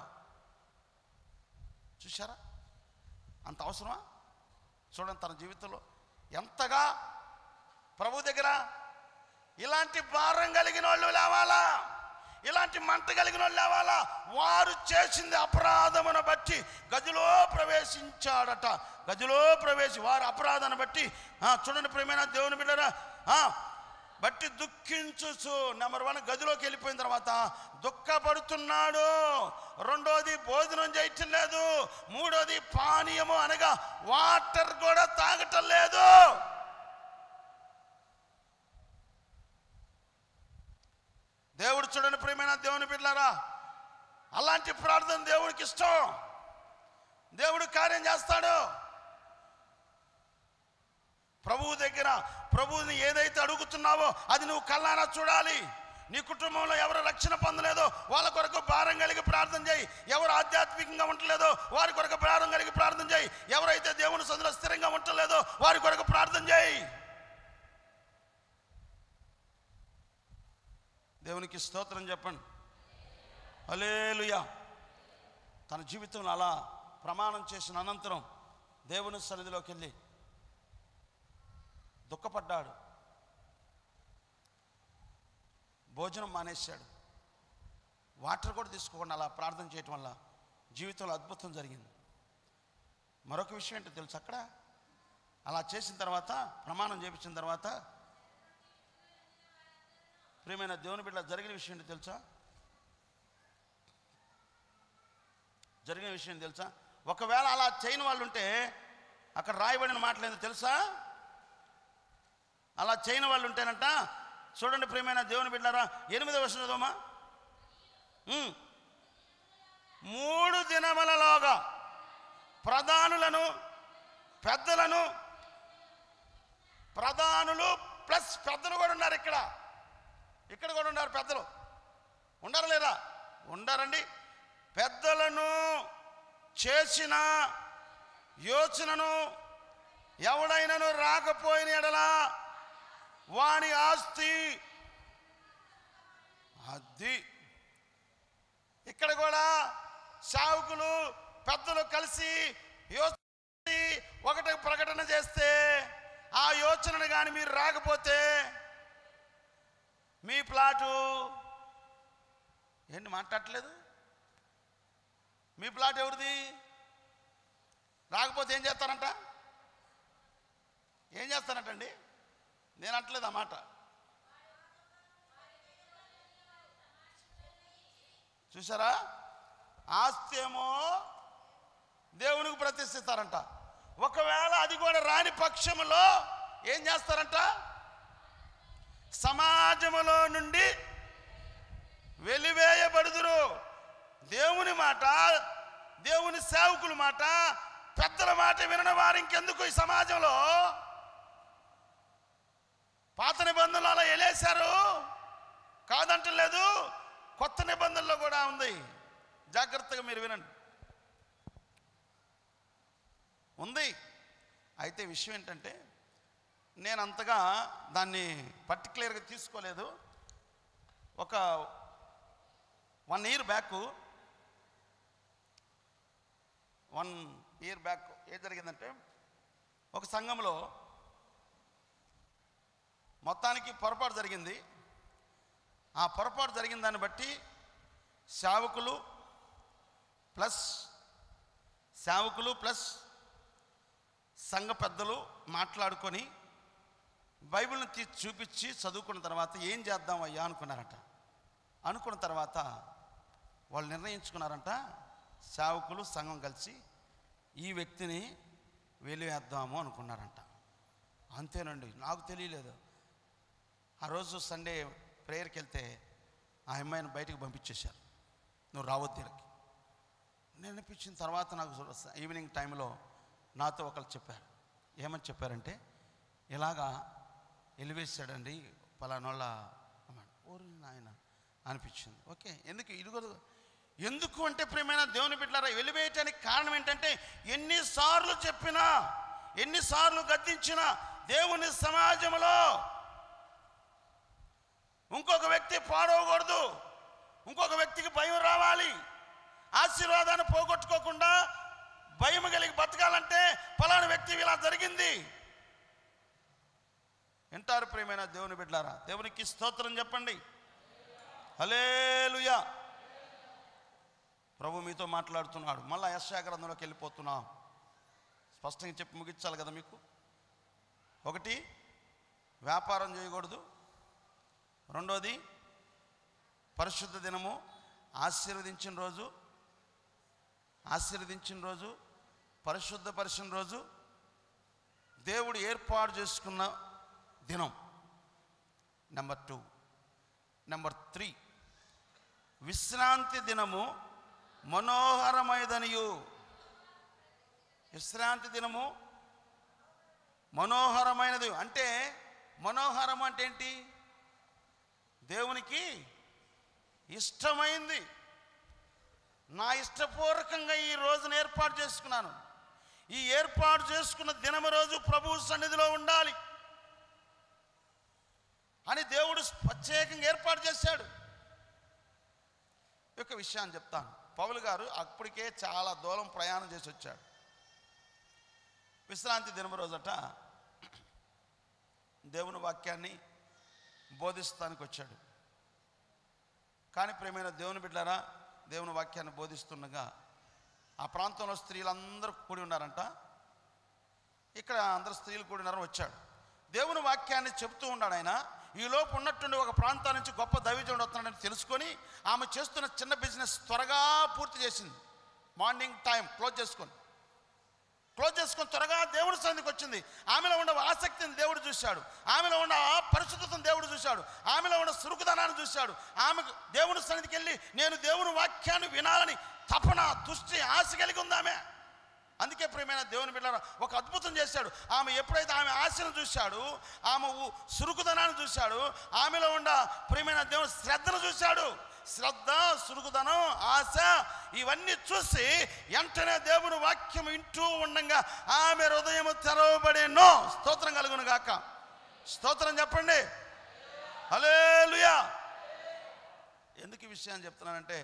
A: చూశారా అంత అవసరమా చూడండి తన జీవితంలో ఎంతగా ప్రభు దగ్గర ఇలాంటి భారం కలిగిన వాళ్ళు లేవాలా ఇలాంటి మంట కలిగిన వాళ్ళు లేవాలా వారు చేసింది అపరాధమును బట్టి గదిలో ప్రవేశించాడట గదిలో ప్రవేశి వారు అపరాధాన్ని బట్టి ఆ, చూడండి ప్రేమైన దేవుని బిడ్డరా ఆ, బట్టి దుఃఖించుచు నెంబర్ వన్ గదిలోకి వెళ్ళిపోయిన తర్వాత దుఃఖపడుతున్నాడు రెండోది భోజనం చేయటం లేదు మూడోది పానీయము అనగా వాటర్ కూడా తాగటం లేదు దేవుడు చూడని ప్రియమైన దేవుని బిడ్డలారా అలాంటి ప్రార్థన దేవుడికి ఇష్టం దేవుడు కార్యం చేస్తాడు ప్రభువు దగ్గర ప్రభువుని ఏదైతే అడుగుతున్నావో అది నువ్వు కళ్ళారా చూడాలి నీ కుటుంబంలో ఎవరు రక్షణ పొందలేదో వాళ్ళ కొరకు భారం కలిగి ప్రార్థన చేయి ఎవరు ఆధ్యాత్మికంగా ఉండలేదో వారి కొరకు భారం కలిగి ప్రార్థన చేయి ఎవరైతే దేవుని సందులో స్థిరంగా ఉండలేదో వారి కొరకు ప్రార్థన చేయి దేవునికి స్తోత్రం చెప్పండి అలేలుయా తన జీవితంలో అలా ప్రమాణం చేసిన అనంతరం దేవుని సన్నిధిలోకి వెళ్ళి దుఃఖపడ్డాడు భోజనం మానేశాడు వాటర్ కూడా తీసుకోకుండా అలా ప్రార్థన చేయటం వల్ల జీవితంలో అద్భుతం జరిగింది మరొక విషయం ఏంటో తెలుసు అక్కడ అలా చేసిన తర్వాత ప్రమాణం చేపించిన తర్వాత ప్రియమైన దేవుని బిడ్డ జరిగిన విషయం ఏంటో తెలుసా జరిగిన విషయం తెలుసా ఒకవేళ అలా చేయని వాళ్ళు ఉంటే అక్కడ రాయబడిన మాటలు ఏందో తెలుసా అలా చేయని వాళ్ళు ఉంటేనంట చూడండి ప్రియమైన దేవుని బిడ్డారా ఎనిమిది వచ్చినదమ్మా మూడు దినములలోగా ప్రధానులను పెద్దలను ప్రధానులు ప్లస్ పెద్దలు కూడా ఉన్నారు ఇక్కడ ఇక్కడ కూడా ఉన్నారు పెద్దలు ఉండరు లేదా ఉండారండి పెద్దలను చేసిన యోచనను ఎవడైనను రాకపోయిన ఎడలా వాని ఆస్తి అది ఇక్కడ కూడా సావుకులు పెద్దలు కలిసి యోచన ఒకటి ప్రకటన చేస్తే ఆ యోచనను కానీ మీరు రాకపోతే మీ ప్లాటు ఏంటి మాట్లాడట్లేదు మీ ప్లాట్ ఎవరిది రాకపోతే ఏం చేస్తారంట ఏం చేస్తారంటండి నేను అంటలేదు ఆ మాట చూసారా ఆస్తి ఏమో దేవునికి ప్రతిష్ఠిస్తారంట ఒకవేళ అది కూడా రాని పక్షంలో ఏం చేస్తారంట సమాజములో నుండి వెలివేయబడుదురు దేవుని మాట దేవుని సేవకుల మాట పెద్దల మాట వినని వారు ఇంకెందుకు ఈ సమాజంలో పాత నిబంధనలు అలా ఎలేశారు కాదంటలేదు కొత్త నిబంధనలో కూడా ఉంది జాగ్రత్తగా మీరు వినండి ఉంది అయితే విషయం ఏంటంటే నేను అంతగా దాన్ని పర్టికులర్గా తీసుకోలేదు ఒక one year back one year back ఏం జరిగిందంటే ఒక సంఘంలో మొత్తానికి పొరపాటు జరిగింది ఆ పొరపాటు జరిగిన దాన్ని బట్టి సేవకులు ప్లస్ సేవకులు ప్లస్ సంఘ పెద్దలు మాట్లాడుకొని బైబిల్ని తీసి చూపించి చదువుకున్న తర్వాత ఏం చేద్దాం అయ్యా అనుకున్నారట అనుకున్న తర్వాత వాళ్ళు నిర్ణయించుకున్నారంట సేవకులు సంఘం కలిసి ఈ వ్యక్తిని వెలివేద్దాము అనుకున్నారంట అంతేనండి నాకు తెలియలేదు ఆ రోజు సండే ప్రేయర్కి వెళ్తే ఆ అమ్మాయిని బయటకు పంపించేశారు నువ్వు రావద్దు దీనికి నేను అనిపించిన తర్వాత నాకు ఈవినింగ్ టైంలో నాతో ఒకరు చెప్పారు ఏమని చెప్పారంటే ఇలాగా ఎలివేశాడండి పలానోళ్ళ అమ్మాయి ఓరి నాయన అనిపించింది ఓకే ఎందుకు ఇదిగో ఎందుకు అంటే ప్రియమైన దేవుని బిడ్డలారా వెలివేయటానికి కారణం ఏంటంటే ఎన్నిసార్లు చెప్పినా ఎన్నిసార్లు గద్దించినా దేవుని సమాజంలో ఇంకొక వ్యక్తి పాడవకూడదు ఇంకొక వ్యక్తికి భయం రావాలి ఆశీర్వాదాన్ని పోగొట్టుకోకుండా భయం కలిగి బతకాలంటే ఫలానా వ్యక్తి ఇలా జరిగింది వింటారు ప్రియమైన దేవుని బిడ్డారా దేవునికి స్తోత్రం చెప్పండి హలేలుయా ప్రభు మీతో మాట్లాడుతున్నాడు మళ్ళా యశా గ్రంథంలోకి వెళ్ళిపోతున్నాం స్పష్టంగా చెప్పి ముగించాలి కదా మీకు ఒకటి వ్యాపారం చేయకూడదు రెండోది పరిశుద్ధ దినము ఆశీర్వదించిన రోజు ఆశీర్వదించిన రోజు పరిశుద్ధపరిచిన రోజు దేవుడు ఏర్పాటు చేసుకున్న దినం నెంబర్ టూ నెంబర్ త్రీ విశ్రాంతి దినము మనోహరమైదనియు విశ్రాంతి దినము మనోహరమైనది అంటే మనోహరం అంటే ఏంటి దేవునికి ఇష్టమైంది నా ఇష్టపూర్వకంగా ఈ రోజున ఏర్పాటు చేసుకున్నాను ఈ ఏర్పాటు చేసుకున్న దినము రోజు ప్రభు సన్నిధిలో ఉండాలి అని దేవుడు ప్రత్యేకంగా ఏర్పాటు చేశాడు ఈ యొక్క విషయాన్ని చెప్తాను పౌలు గారు అప్పటికే చాలా దూరం ప్రయాణం చేసి వచ్చాడు విశ్రాంతి దినము రోజట దేవుని వాక్యాన్ని బోధిస్తానికి వచ్చాడు కానీ ప్రేమైన దేవుని బిడ్డారా దేవుని వాక్యాన్ని బోధిస్తుండగా ఆ ప్రాంతంలో స్త్రీలందరూ కూడి ఉన్నారంట ఇక్కడ అందరు స్త్రీలు కూడినారని వచ్చాడు దేవుని వాక్యాన్ని చెబుతూ ఉన్నాడు ఆయన ఈ లోపు ఉన్నట్టుండి ఒక ప్రాంతం నుంచి గొప్ప దైవజనుడు వస్తున్నాడని తెలుసుకొని ఆమె చేస్తున్న చిన్న బిజినెస్ త్వరగా పూర్తి చేసింది మార్నింగ్ టైం క్లోజ్ చేసుకొని క్లోజ్ చేసుకొని త్వరగా దేవుడి సన్నిధికి వచ్చింది ఆమెలో ఉన్న ఆసక్తిని దేవుడు చూశాడు ఆమెలో ఉన్న ఆ పరిశుద్ధతను దేవుడు చూశాడు ఆమెలో ఉన్న సురుకుదనాన్ని చూశాడు ఆమెకు దేవుని సన్నిధికి వెళ్ళి నేను దేవుని వాక్యాన్ని వినాలని తపన తుష్టి ఆశ కలిగి ఉంది ఆమె అందుకే ప్రియమైన దేవుని బిడ్డ ఒక అద్భుతం చేశాడు ఆమె ఎప్పుడైతే ఆమె ఆశను చూశాడు ఆమె ఉ- సురుకుదనాన్ని చూశాడు ఆమెలో ఉన్న ప్రియమైన దేవుని శ్రద్ధను చూశాడు శ్రద్ధ సురుకుదనం ఆశ ఇవన్నీ చూసి వెంటనే దేవుని వాక్యం వింటూ ఉండగా ఆమె హృదయం తెరవబడేనో స్తోత్రం కలుగును గాక స్తోత్రం చెప్పండి హల్లెలూయా ఎందుకు ఈ విషయాన్ని చెప్తున్నానంటే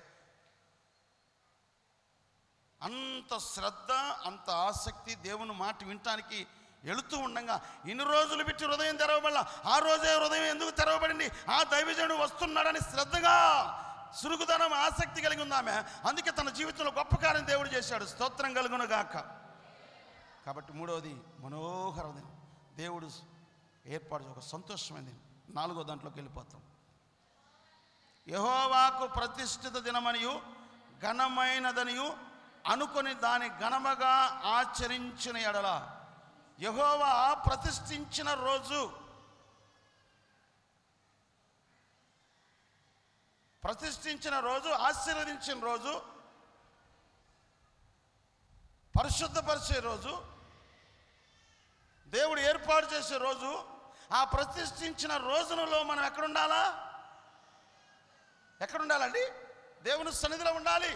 A: అంత శ్రద్ధ అంత ఆసక్తి దేవుని మాట వినటానికి వెళుతూ ఉండగా ఇన్ని రోజులు పెట్టి హృదయం తెరవబడాల ఆ రోజే హృదయం ఎందుకు తెరవబడింది ఆ దైవజనుడు వస్తున్నాడని శ్రద్ధగా సురుగుదనం ఆసక్తి కలిగి ఉంది ఆమె అందుకే తన జీవితంలో గొప్ప కార్యం దేవుడు చేశాడు స్తోత్రం కలుగును గాక కాబట్టి మూడవది మనోహరది దేవుడు ఏర్పాటు చేసిన ఒక సంతోషమైనది నాలుగో దాంట్లోకి వెళ్ళిపోతాం యహోవాకు ప్రతిష్ఠిత దినమనియు ఘనమైనదనియు అనుకొని దాని ఘనముగా ఆచరించిన ఎడల యహోవా ప్రతిష్ఠించిన రోజు ప్రతిష్ఠించిన రోజు ఆశీర్వదించిన రోజు పరిశుద్ధపరిచే రోజు దేవుడు ఏర్పాటు చేసే రోజు ఆ ప్రతిష్ఠించిన రోజులలో మనం ఎక్కడుండాలా ఎక్కడుండాలండి దేవుని సన్నిధిలో ఉండాలి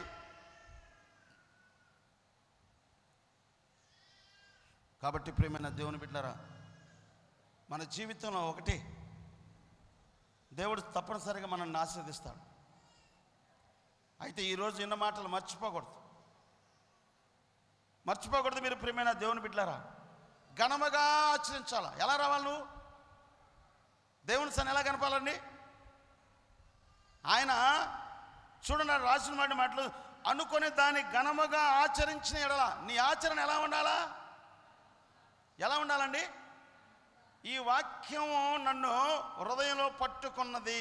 A: కాబట్టి ప్రియమైన దేవుని బిడ్డలారా మన జీవితంలో ఒకటి దేవుడు తప్పనిసరిగా మనల్ని ఆశీర్దిస్తాడు అయితే ఈరోజు ఇన్న మాటలు మర్చిపోకూడదు మర్చిపోకూడదు మీరు ప్రియమైన దేవుని బిడ్డలారా ఘనముగా ఆచరించాలా ఎలా రావాలి నువ్వు దేవుని సన్ని ఎలా కనపాలండి ఆయన చూడండి రాసిన మాట మాటలు అనుకునే దాన్ని ఘనముగా ఆచరించిన ఎడల నీ ఆచరణ ఎలా ఉండాలా ఎలా ఉండాలండి ఈ వాక్యం నన్ను హృదయంలో పట్టుకున్నది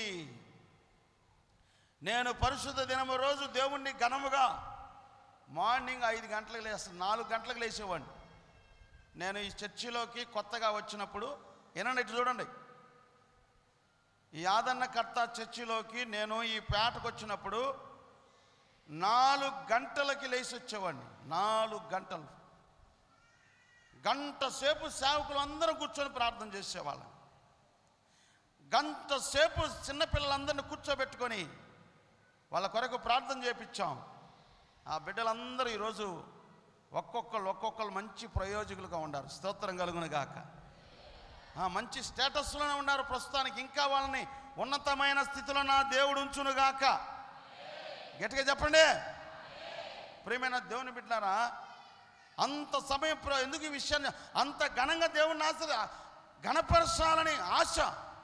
A: నేను పరిశుద్ధ దినము రోజు దేవుణ్ణి ఘనముగా మార్నింగ్ ఐదు గంటలకు లేస్తాను నాలుగు గంటలకు లేచేవాడిని నేను ఈ చర్చిలోకి కొత్తగా వచ్చినప్పుడు వినండి ఇటు చూడండి ఈ ఆదన్న కర్త చర్చిలోకి నేను ఈ పేటకు వచ్చినప్పుడు నాలుగు గంటలకి లేచి వచ్చేవాడిని నాలుగు గంటలు గంట సేపు సేవకులు అందరూ కూర్చొని ప్రార్థన చేసేవాళ్ళం గంట సేపు చిన్నపిల్లలందరినీ కూర్చోబెట్టుకొని వాళ్ళ కొరకు ప్రార్థన చేపించాం ఆ బిడ్డలందరూ ఈరోజు ఒక్కొక్కరు ఒక్కొక్కరు మంచి ప్రయోజకులుగా ఉన్నారు స్తోత్రం కలుగును గాక ఆ, మంచి స్టేటస్లోనే ఉన్నారు ప్రస్తుతానికి ఇంకా వాళ్ళని ఉన్నతమైన స్థితిలో నా దేవుడు ఉంచును గాక గట్టిగా చెప్పండి ప్రియమైన దేవుని బిడ్డారా అంత సమయం ప్ర- ఎందుకు ఈ విషయాన్ని అంత ఘనంగా దేవుడిని ఆశ ఘనపరచాలని ఆశ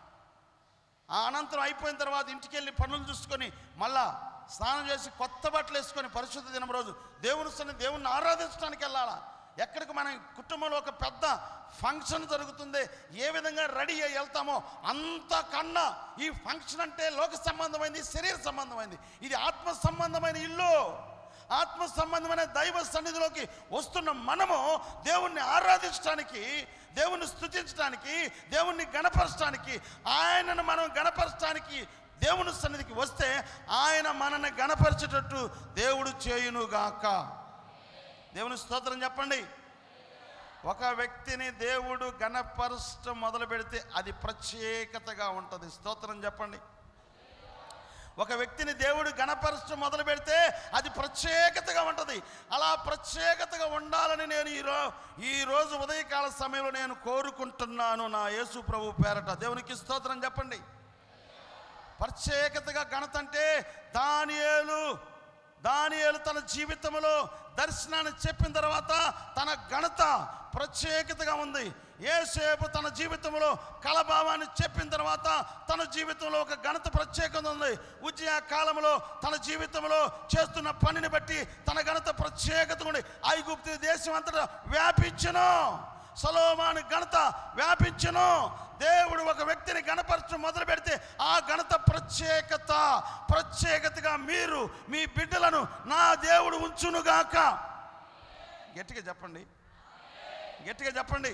A: ఆ అనంతరం అయిపోయిన తర్వాత ఇంటికి వెళ్ళి పనులు చూసుకొని మళ్ళా స్నానం చేసి కొత్త బట్టలు వేసుకొని పరిశుద్ధ దినం రోజు దేవుని సన్ని దేవుణ్ణి ఆరాధించడానికి వెళ్ళాలా ఎక్కడికి మన కుటుంబంలో ఒక పెద్ద ఫంక్షన్ జరుగుతుంది ఏ విధంగా రెడీ అయ్యి వెళ్తామో అంతకన్నా ఈ ఫంక్షన్ అంటే లోక సంబంధమైంది శరీర సంబంధమైంది ఇది ఆత్మ సంబంధమైన ఇల్లు ఆత్మ సంబంధమైన దైవ సన్నిధిలోకి వస్తున్న మనము దేవుణ్ణి ఆరాధించడానికి దేవుణ్ణి స్తుతించడానికి దేవుణ్ణి గణపరచడానికి ఆయనను మనం గణపరచడానికి దేవుని సన్నిధికి వస్తే ఆయన మనల్ని గణపరిచేటట్టు దేవుడు చేయునుగాక దేవుని స్తోత్రం చెప్పండి ఒక వ్యక్తిని దేవుడు గణపరచడం మొదలు పెడితే అది ప్రత్యేకతగా ఉంటుంది స్తోత్రం చెప్పండి ఒక వ్యక్తిని దేవుడు గణపరచడం మొదలు పెడితే అది ప్రత్యేకతగా ఉంటుంది అలా ప్రత్యేకతగా ఉండాలని నేను ఈరో ఈరోజు ఉదయకాల సమయంలో నేను కోరుకుంటున్నాను నా యేసు ప్రభు పేరట దేవునికి స్తోత్రం చెప్పండి ప్రత్యేకతగా ఘనత అంటే దానియేలు దానియేలు తన జీవితంలో దర్శనాన్ని చెప్పిన తర్వాత తన ఘనత ప్రత్యేకతగా ఉంది ఏసేపు తన జీవితంలో కలభావాన్ని చెప్పిన తర్వాత తన జీవితంలో ఒక ఘనత ప్రత్యేకత ఉంది ఉజ్జయ కాలంలో తన జీవితంలో చేస్తున్న పనిని బట్టి తన ఘనత ప్రత్యేకత ఉంది ఐగుప్తు దేశం అంతటా వ్యాపించను సలోమాను ఘనత వ్యాపించను దేవుడు ఒక వ్యక్తిని గణపరచడం మొదలు పెడితే ఆ ఘనత ప్రత్యేకత ప్రత్యేకతగా మీరు మీ బిడ్డలను నా దేవుడు ఉంచునుగాక గట్టిగా చెప్పండి గట్టిగా చెప్పండి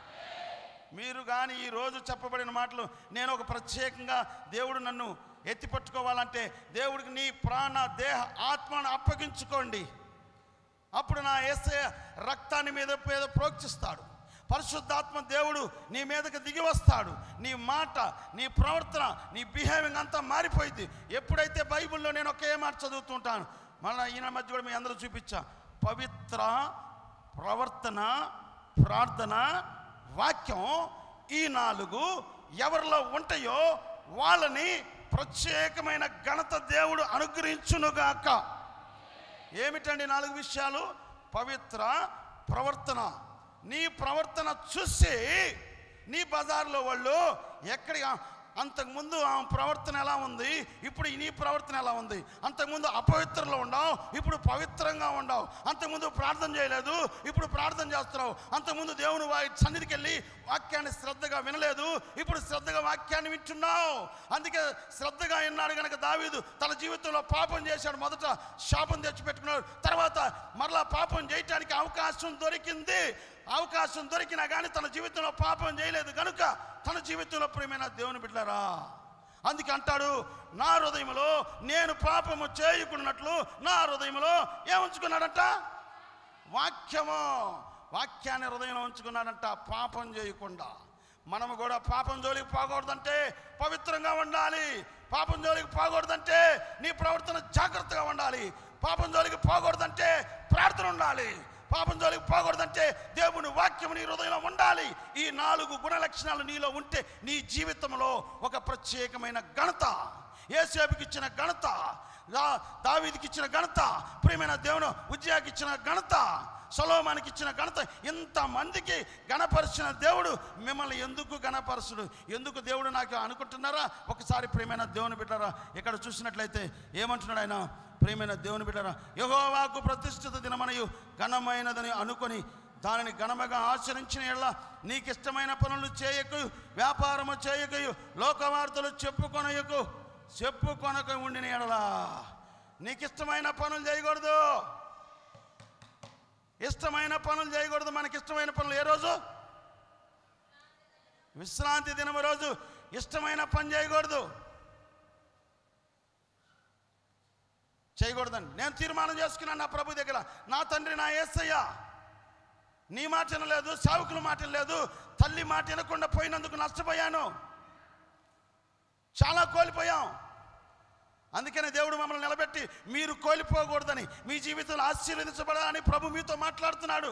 A: మీరు కానీ ఈ రోజు చెప్పబడిన మాటలు నేను ఒక ప్రత్యేకంగా దేవుడు నన్ను ఎత్తి పట్టుకోవాలంటే దేవుడికి నీ ప్రాణ దేహ ఆత్మను అప్పగించుకోండి అప్పుడు నా ఏసే రక్తాన్ని మీద మీద ప్రోక్షిస్తాడు పరిశుద్ధాత్మ దేవుడు నీ మీదకి దిగి వస్తాడు నీ మాట నీ ప్రవర్తన నీ బిహేవింగ్ అంతా మారిపోయింది ఎప్పుడైతే బైబిల్లో నేను ఒకే మాట చదువుతుంటాను మళ్ళీ ఈయన మధ్య కూడా మీ అందరూ చూపించా పవిత్ర ప్రవర్తన ప్రార్థన వాక్యం ఈ నాలుగు ఎవరిలో ఉంటాయో వాళ్ళని ప్రత్యేకమైన ఘనత దేవుడు అనుగ్రహించునుగాక ఏమిటండి నాలుగు విషయాలు పవిత్ర ప్రవర్తన నీ ప్రవర్తన చూసి నీ బజార్లో వాళ్ళు ఎక్కడి అంతకుముందు ఆమె ప్రవర్తన ఎలా ఉంది ఇప్పుడు నీ ప్రవర్తన ఎలా ఉంది అంతకుముందు అపవిత్రలో ఉండవు ఇప్పుడు పవిత్రంగా ఉండవు అంతకుముందు ప్రార్థన చేయలేదు ఇప్పుడు ప్రార్థన చేస్తున్నావు అంతకుముందు దేవుని వారి సన్నిధికి వెళ్ళి వాక్యాన్ని శ్రద్ధగా వినలేదు ఇప్పుడు శ్రద్ధగా వాక్యాన్ని వింటున్నావు అందుకే శ్రద్ధగా విన్నాడు కనుక దావీదు తన జీవితంలో పాపం చేశాడు మొదట శాపం తెచ్చిపెట్టుకున్నాడు తర్వాత మరలా పాపం చేయటానికి అవకాశం దొరికింది అవకాశం దొరికినా కానీ తన జీవితంలో పాపం చేయలేదు కనుక తన జీవితంలో ప్రియమైన దేవుని బిడ్డారా అందుకే అంటాడు నా హృదయంలో నేను పాపము చేయకున్నట్లు నా హృదయంలో ఏముంచుకున్నాడంట వాక్యము వాక్యాన్ని హృదయంలో ఉంచుకున్నాడంట పాపం చేయకుండా మనము కూడా పాపం జోలికి పోకూడదంటే పవిత్రంగా ఉండాలి పాపం జోలికి పోకూడదంటే నీ ప్రవర్తన జాగ్రత్తగా ఉండాలి పాపం జోలికి పోకూడదంటే ప్రార్థన ఉండాలి పాపం జోలికి పోకూడదంటే దేవుని వాక్యం నీ హృదయంలో ఉండాలి ఈ నాలుగు గుణ లక్షణాలు నీలో ఉంటే నీ జీవితంలో ఒక ప్రత్యేకమైన ఘనత ఏసేపుకి ఇచ్చిన ఘనత దా- దావీదుకి ఇచ్చిన ఘనత ప్రియమైన దేవుని ఉజ్జయాకి ఇచ్చిన ఘనత సొలోమానికి ఇచ్చిన ఘనత ఇంతమందికి గణపరిచిన దేవుడు మిమ్మల్ని ఎందుకు గణపరచుడు ఎందుకు దేవుడు నాకు అనుకుంటున్నారా ఒకసారి ప్రియమైన దేవుని బిడ్డరా ఇక్కడ చూసినట్లయితే ఏమంటున్నాడు ఆయన ప్రియమైన దేవుని బిడ్డరా యహోవాకు ప్రతిష్ఠిత దినమనయు ఘనమైనదని అనుకొని దానిని ఘనముగా ఆచరించిన ఎడల నీకు ఇష్టమైన పనులు చేయకు వ్యాపారము చేయకయు లోకవార్తలు చెప్పుకొనయకు చెప్పుకొనక ఉండిన ఎడలా నీకు ఇష్టమైన పనులు చేయకూడదు ఇష్టమైన పనులు చేయకూడదు మనకి ఇష్టమైన పనులు ఏ రోజు విశ్రాంతి దినము రోజు ఇష్టమైన పని చేయకూడదు చేయకూడదండి నేను తీర్మానం చేసుకున్నాను నా ప్రభు దగ్గర నా తండ్రి నా ఏసయ్య నీ మాట వినలేదు సావుకుల మాట వినలేదు తల్లి మాట వినకుండా పోయినందుకు నష్టపోయాను చాలా కోల్పోయాం అందుకనే దేవుడు మమ్మల్ని నిలబెట్టి మీరు కోల్పోకూడదని మీ జీవితంలో ఆశీర్వదించబడాలని ప్రభు మీతో మాట్లాడుతున్నాడు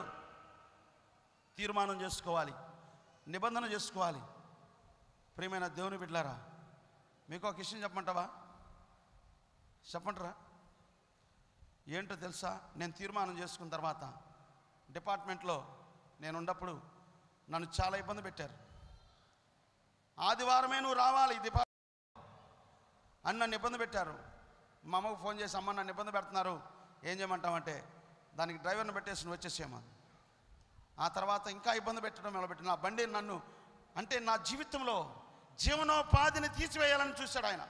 A: తీర్మానం చేసుకోవాలి నిబంధన చేసుకోవాలి ప్రియమైన దేవుని బిడ్లారా మీకు ఒక విషయం చెప్పమంటావా చెప్పంటారా ఏంటో తెలుసా నేను తీర్మానం చేసుకున్న తర్వాత డిపార్ట్మెంట్లో నేను ఉన్నప్పుడు నన్ను చాలా ఇబ్బంది పెట్టారు ఆదివారమే నువ్వు రావాలి డిపార్ట్మెంట్ అని నన్ను ఇబ్బంది పెట్టారు మా అమ్మకు ఫోన్ చేసి అమ్మ నన్ను ఇబ్బంది పెడుతున్నారు ఏం చేయమంటామంటే దానికి డ్రైవర్ని పెట్టేసి నువ్వు వచ్చేసేమా ఆ తర్వాత ఇంకా ఇబ్బంది పెట్టడం మొదలుపెట్టి నా బండి నన్ను అంటే నా జీవితంలో జీవనోపాధిని తీసివేయాలని చూశాడు ఆయన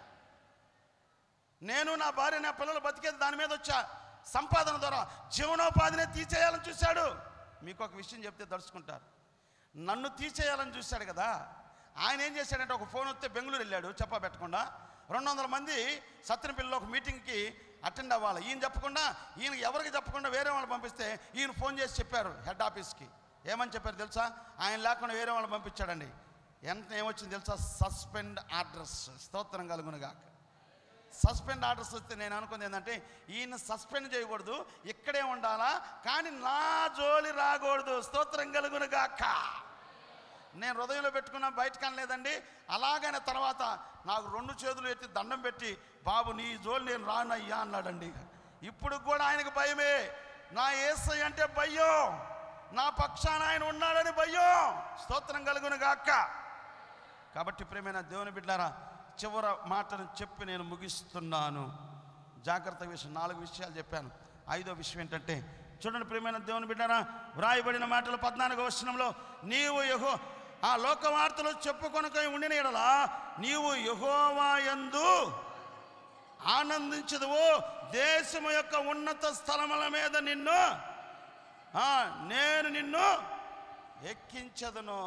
A: నేను నా భార్య నా పిల్లలు బతికేది దాని మీద వచ్చా సంపాదన ద్వారా జీవనోపాధిని తీసేయాలని చూశాడు మీకు ఒక విషయం చెప్తే దడుచుకుంటారు నన్ను తీసేయాలని చూశాడు కదా ఆయన ఏం చేశాడంటే ఒక ఫోన్ వస్తే బెంగళూరు వెళ్ళాడు చెప్పా పెట్టకుండా రెండు వందల మంది సత్యనపల్లిలో ఒక మీటింగ్కి అటెండ్ అవ్వాలి ఈయన చెప్పకుండా ఈయన ఎవరికి చెప్పకుండా వేరే వాళ్ళు పంపిస్తే ఈయన ఫోన్ చేసి చెప్పారు హెడ్ ఆఫీస్కి ఏమని చెప్పారు తెలుసా ఆయన లేకుండా వేరే వాళ్ళని పంపించాడండి ఎంత ఏమొచ్చింది తెలుసా సస్పెండ్ ఆర్డర్స్ స్తోత్రం కలుగునుగాక సస్పెండ్ ఆర్డర్స్ వస్తే నేను అనుకుంది ఏంటంటే ఈయన సస్పెండ్ చేయకూడదు ఇక్కడే ఉండాలా కానీ నా జోలి రాకూడదు స్తోత్రం కలుగును గాక నేను హృదయంలో పెట్టుకున్నా బయట కనలేదండి అలాగనే తర్వాత నాకు రెండు చేతులు ఎత్తి దండం పెట్టి బాబు నీ జోలి నేను రానయ్యా అన్నాడండి ఇప్పుడు కూడా ఆయనకు భయమే నా ఏసై అంటే భయం నా పక్షాన ఆయన ఉన్నాడని భయం స్తోత్రం కలుగును గాక కాబట్టి ప్రేమైన దేవుని బిడ్డారా చివర మాటను చెప్పి నేను ముగిస్తున్నాను జాగ్రత్త విషయం నాలుగు విషయాలు చెప్పాను ఐదో విషయం ఏంటంటే చూడండి ప్రేమైన దేవుని బిడ్డారా వ్రాయబడిన మాటలు పద్నాలుగో వచనంలో నీవు యహో ఆ లోక వార్తలు చెప్పుకొనక ఉండిన ఎడలా నీవు యహోవాయందు ఆనందించదువు దేశము యొక్క ఉన్నత స్థలముల మీద నిన్ను ఆ, నేను నిన్ను ఎక్కించదును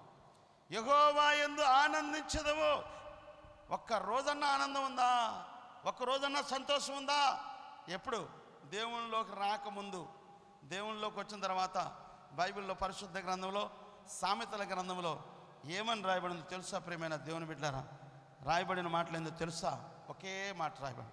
A: యహోవా ఎందు ఆనందించదవు ఒక్క రోజన్నా ఆనందం ఉందా ఒక్క రోజన్నా సంతోషం ఉందా ఎప్పుడు దేవునిలోకి రాకముందు దేవునిలోకి వచ్చిన తర్వాత బైబిల్లో పరిశుద్ధ గ్రంథంలో సామెతల గ్రంథంలో ఏమని రాయబడిందో తెలుసా ప్రియమైన దేవుని బిడ్డారా రాయబడిన మాటలు ఏందో తెలుసా ఒకే మాట రాయబడి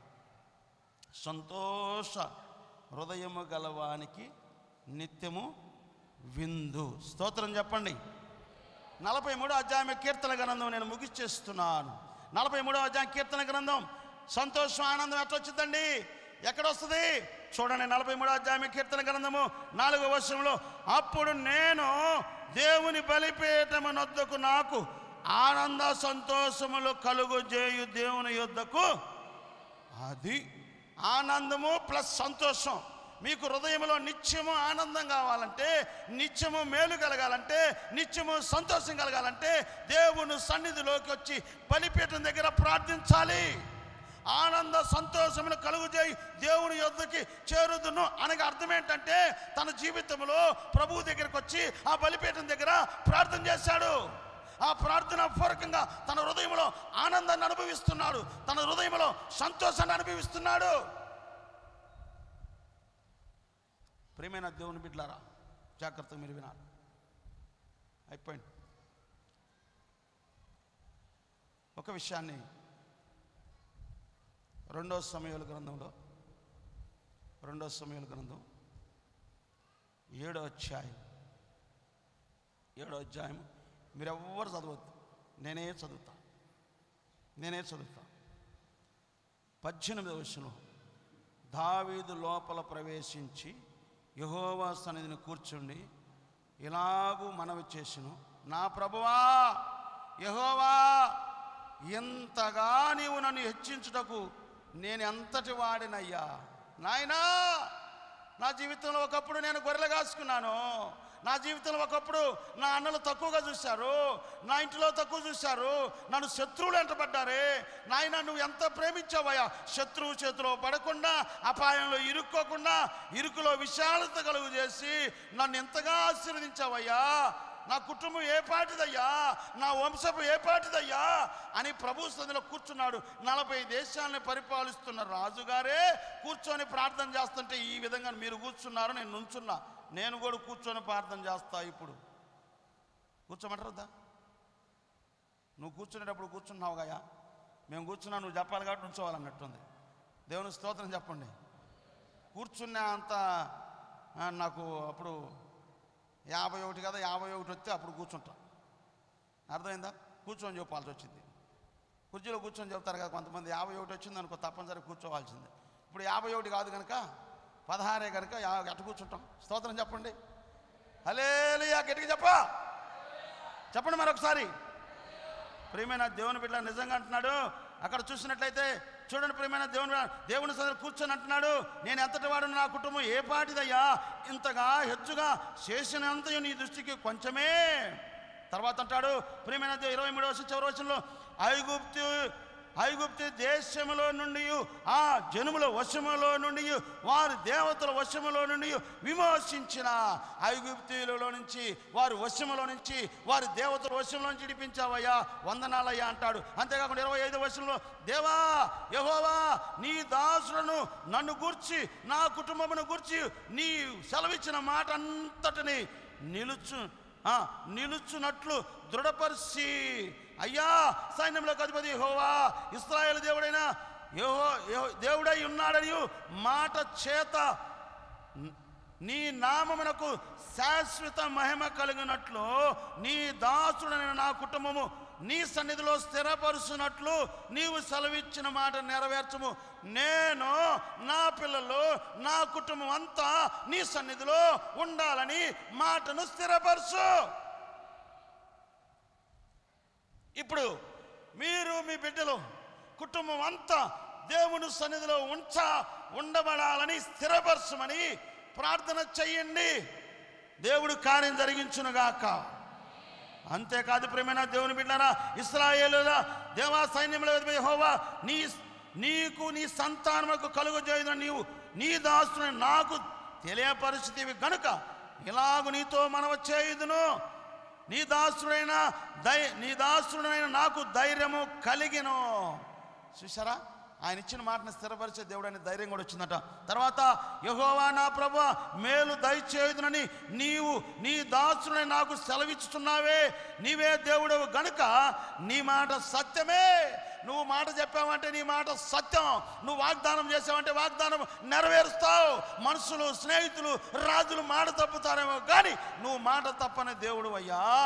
A: సంతోష హృదయము గలవానికి నిత్యము విందు స్తోత్రం చెప్పండి నలభై మూడో అధ్యాయం కీర్తన గ్రంథం నేను ముగిచేస్తున్నాను నలభై మూడో అధ్యాయం కీర్తన గ్రంథం సంతోషం ఆనందం ఎట్లా వచ్చిందండి ఎక్కడ వస్తుంది చూడండి నలభై మూడో అధ్యాయం కీర్తన గ్రంథము నాలుగో వర్షంలో అప్పుడు నేను దేవుని బలిపీఠము నొద్దకు నాకు ఆనంద సంతోషములు కలుగు చేయు దేవుని యొద్దకు అది ఆనందము ప్లస్ సంతోషం మీకు హృదయంలో నిత్యము ఆనందం కావాలంటే నిత్యము మేలు కలగాలంటే నిత్యము సంతోషం కలగాలంటే దేవుని సన్నిధిలోకి వచ్చి బలిపీఠం దగ్గర ప్రార్థించాలి ఆనంద సంతోషములు కలుగు చేయి దేవుని యొద్దకి చేరుదును అనగా అర్థం ఏంటంటే తన జీవితంలో ప్రభువు దగ్గరికి వచ్చి ఆ బలిపీఠం దగ్గర ప్రార్థన చేశాడు ఆ ప్రార్థన పూర్వకంగా తన హృదయంలో ఆనందాన్ని అనుభవిస్తున్నాడు తన హృదయంలో సంతోషాన్ని అనుభవిస్తున్నాడు ప్రియమైన దేవుని బిడ్డలారా జాగ్రత్తగా మీరు వినాలి అయిపోయింది ఒక విషయాన్ని రెండో సమయాల గ్రంథంలో రెండో సమయాల గ్రంథం ఏడో అధ్యాయం ఏడో అధ్యాయం మీరెవ్వరు చదవద్దు నేనే చదువుతా నేనే చదువుతా పద్దెనిమిదవ విషయంలో దావీదు లోపల ప్రవేశించి యహోవా సన్నిధిని కూర్చుండి ఇలాగూ మనవి చేసిను నా ప్రభువా యహోవా ఎంతగా నీవు నన్ను హెచ్చించుటకు నేను ఎంతటి వాడినయ్యా నాయనా నా జీవితంలో ఒకప్పుడు నేను గొర్రెలు కాసుకున్నాను నా జీవితంలో ఒకప్పుడు నా అన్నలు తక్కువగా చూశారు నా ఇంటిలో తక్కువ చూశారు నన్ను శత్రువులు ఎంటబడ్డారే నాయన నువ్వు ఎంత ప్రేమించావయ్యా శత్రువు చేతిలో పడకుండా అపాయంలో ఇరుక్కోకుండా ఇరుకులో విశాలత కలుగు చేసి నన్ను ఎంతగా ఆశీర్వదించావయ్యా నా కుటుంబం ఏ పాటిదయ్యా నా వంశపు ఏ పాటిదయ్యా అని ప్రభు సన్నిధిలో కూర్చున్నాడు నలభై దేశాలని పరిపాలిస్తున్న రాజుగారే కూర్చొని ప్రార్థన చేస్తుంటే ఈ విధంగా మీరు కూర్చున్నారు నేను నుంచున్నా నేను కూడా కూర్చొని ప్రార్థన చేస్తా ఇప్పుడు కూర్చోమంటారా నువ్వు కూర్చునేటప్పుడు కూర్చున్నావు గయా మేము కూర్చున్నా నువ్వు చెప్పాలి కాబట్టి నుంచోవాలన్నట్టుంది దేవుని స్తోత్రం చెప్పండి కూర్చున్న అంత ఆ, నాకు అప్పుడు యాభై ఒకటి కదా యాభై ఒకటి వస్తే అప్పుడు కూర్చుంటా అర్థమైందా కూర్చొని చెప్పాల్సి వచ్చింది కుర్చీలో కూర్చొని చెప్తారు కదా కొంతమంది యాభై ఒకటి వచ్చింది అనుకో తప్పనిసరి కూర్చోవాల్సిందే ఇప్పుడు యాభై ఒకటి కాదు కనుక పదహారే కనుక యా- అటు కూర్చుంటాం స్తోత్రం చెప్పండి హలేలుయా గట్టిగా చెప్ప చెప్పండి మరొకసారి ప్రియమైన దేవుని బిడ్డ నిజంగా అంటున్నాడు అక్కడ చూసినట్లయితే చూడండి ప్రియమైన దేవుని బిడ్డ, దేవుని సదరు కూర్చొని అంటున్నాడు నేను ఎంతటి వాడు నా కుటుంబం ఏ పాటిదయ్యా ఇంతగా హెచ్చుగా చేసినంత నీ దృష్టికి కొంచెమే తర్వాత అంటాడు ప్రియమైన దేవు ఇరవై మూడవ చివరి వచనంలో ఐగుప్తు ఐగుప్తు దేశములో నుండి ఆ జనుముల వశములో నుండి వారి దేవతల వశములో నుండి విమోచించిన ఐగుప్తులలో నుంచి వారి వశములో నుంచి వారి దేవతల వశంలో నుంచి విడిపించావయ్యా వందనాలయ్యా అంటాడు అంతేకాకుండా ఇరవై ఐదు వశంలో దేవా యహోవా నీ దాసులను నన్ను గూర్చి నా కుటుంబమును గూర్చి నీ సెలవిచ్చిన మాట అంతటిని నిలుచు ఆ, నిలుచున్నట్లు దృఢపరిచి అయ్యా సైన్యంలోకి అధిపతి హోవా ఇస్రాయేల్ దేవుడైన యెహో యెహో- దేవుడై ఉన్నాడని మాట చేత నీ నామమునకు శాశ్వత మహిమ కలిగినట్లు నీ దాసుడైన నా కుటుంబము నీ సన్నిధిలో స్థిరపరుచున్నట్లు నీవు సెలవిచ్చిన మాట నెరవేర్చము నేను నా పిల్లలు నా కుటుంబం అంతా నీ సన్నిధిలో ఉండాలని మాటను స్థిరపరచు ఇప్పుడు మీరు మీ బిడ్డలు కుటుంబం అంతా దేవుని సన్నిధిలో ఉంచ ఉండబడాలని స్థిరపరచమని ప్రార్థన చెయ్యండి దేవుడు కార్యం జరిగించునుగాక అంతేకాదు ప్రేమైన దేవుని బిడ్డారా ఇస్రాయేలురా దేవా సైన్యంలో హోవా నీ నీకు నీ సంతానముకు కలుగు చేయదు నీవు నీ దాసుని నాకు తెలియపరిచితివి గనుక ఇలాగు నీతో మనవ చేయుదును నీ దాసుడైన దై నీ దాసుడైన నాకు ధైర్యము కలిగిను చూసారా ఆయన ఇచ్చిన మాటను స్థిరపరిచే దేవుడు అనే ధైర్యం కూడా వచ్చిందట తర్వాత యహోవా నా ప్రభు మేలు దయచేయుదునని నీవు నీ దాసుని నాకు సెలవిచ్చుతున్నావే నీవే దేవుడవు గనుక నీ మాట సత్యమే నువ్వు మాట చెప్పావంటే నీ మాట సత్యం నువ్వు వాగ్దానం చేసావంటే వాగ్దానం నెరవేరుస్తావు మనుషులు స్నేహితులు రాజులు మాట తప్పుతారేమో కానీ నువ్వు మాట తప్పని దేవుడు అయ్యా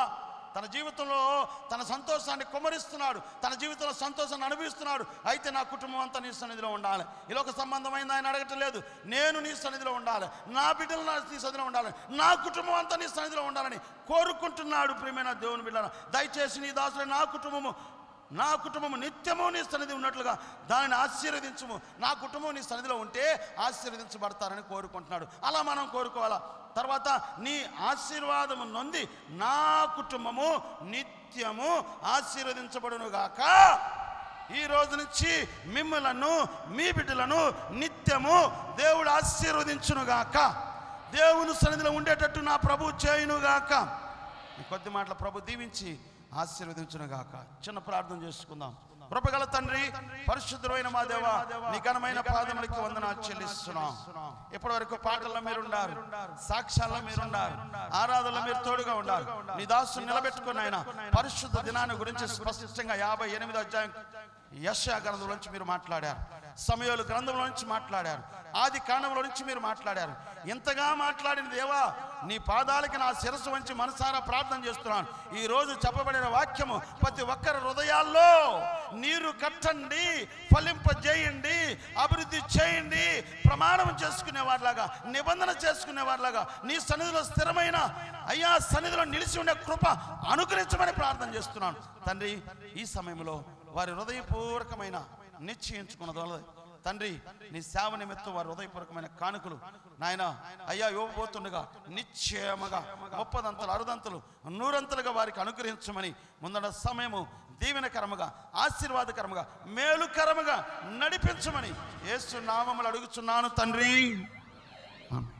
A: తన జీవితంలో తన సంతోషాన్ని కుమరిస్తున్నాడు తన జీవితంలో సంతోషాన్ని అనుభవిస్తున్నాడు అయితే నా కుటుంబం అంతా నీ సన్నిధిలో ఉండాలి ఇలాక సంబంధమైంది ఆయన అడగటం లేదు నేను నీ సన్నిధిలో ఉండాలి నా బిడ్డలు నా నీ సన్నిధిలో ఉండాలి నా కుటుంబం అంతా నీ సన్నిధిలో ఉండాలని కోరుకుంటున్నాడు ప్రియమైన దేవుని బిడ్డ దయచేసి నీ దాసులు నా కుటుంబము నా కుటుంబము నిత్యము నీ సన్నిధి ఉన్నట్లుగా దానిని ఆశీర్వదించము నా కుటుంబం నీ సన్నిధిలో ఉంటే ఆశీర్వదించబడతారని కోరుకుంటున్నాడు అలా మనం కోరుకోవాలా తర్వాత నీ ఆశీర్వాదము నొంది నా కుటుంబము నిత్యము ఆశీర్వదించబడునుగాక ఈ రోజు నుంచి మిమ్మలను మీ బిడ్డలను నిత్యము దేవుడు ఆశీర్వదించునుగాక దేవుని సన్నిధిలో ఉండేటట్టు నా ప్రభు చేయునుగాక ఈ కొద్ది మాటల ప్రభు దీవించి ఆశీర్వదించునుగాక చిన్న ప్రార్థన చేసుకుందాం కృపగల తండ్రి పరిశుద్ధమైన మా దేవ నీ ఘనమైన పాదములకి వందనాలు చెల్లిస్తున్నాం ఇప్పటి వరకు పాటల్లో మీరున్నారు సాక్ష్యాల్లో మీరున్నారు ఆరాధనలో మీరు తోడుగా ఉండాలి నీ దాసు నిలబెట్టుకుని ఆయన పరిశుద్ధ దినాన్ని గురించి స్పష్టంగా యాభై ఎనిమిది అధ్యాయం యశా గ్రంథంలో నుంచి మీరు మాట్లాడారు సమయాలు గ్రంథంలో నుంచి మాట్లాడారు ఆది కాండంలో నుంచి మీరు మాట్లాడారు ఇంతగా మాట్లాడిన దేవా నీ పాదాలకి నా శిరస్సు వంచి మనసారా ప్రార్థన చేస్తున్నాను ఈ రోజు చెప్పబడిన వాక్యము ప్రతి ఒక్కరి హృదయాల్లో నీరు కట్టండి ఫలింపజేయండి అభివృద్ధి చేయండి ప్రమాణం చేసుకునే వారిలాగా నిబంధన చేసుకునే వారిలాగా నీ సన్నిధిలో స్థిరమైన అయ్యా సన్నిధిలో నిలిచి ఉండే కృప అనుగ్రహించమని ప్రార్థన చేస్తున్నాను తండ్రి ఈ సమయంలో వారి హృదయపూర్వకమైన నిశ్చయించుకున్నది తండ్రి నీ సేవ నిమిత్తం వారి హృదయపూర్వకమైన కానుకలు నాయన అయ్యా ఇవ్వబోతుండగా నిశ్చయముగా ముప్పదంతలు అరుదంతలు నూరంతలుగా వారికి అనుగ్రహించమని ముందడ సమయము దీవెనకరముగా ఆశీర్వాదకరముగా మేలుకరముగా నడిపించమని యేసు నామములు అడుగుచున్నాను తండ్రి ఆమేన్.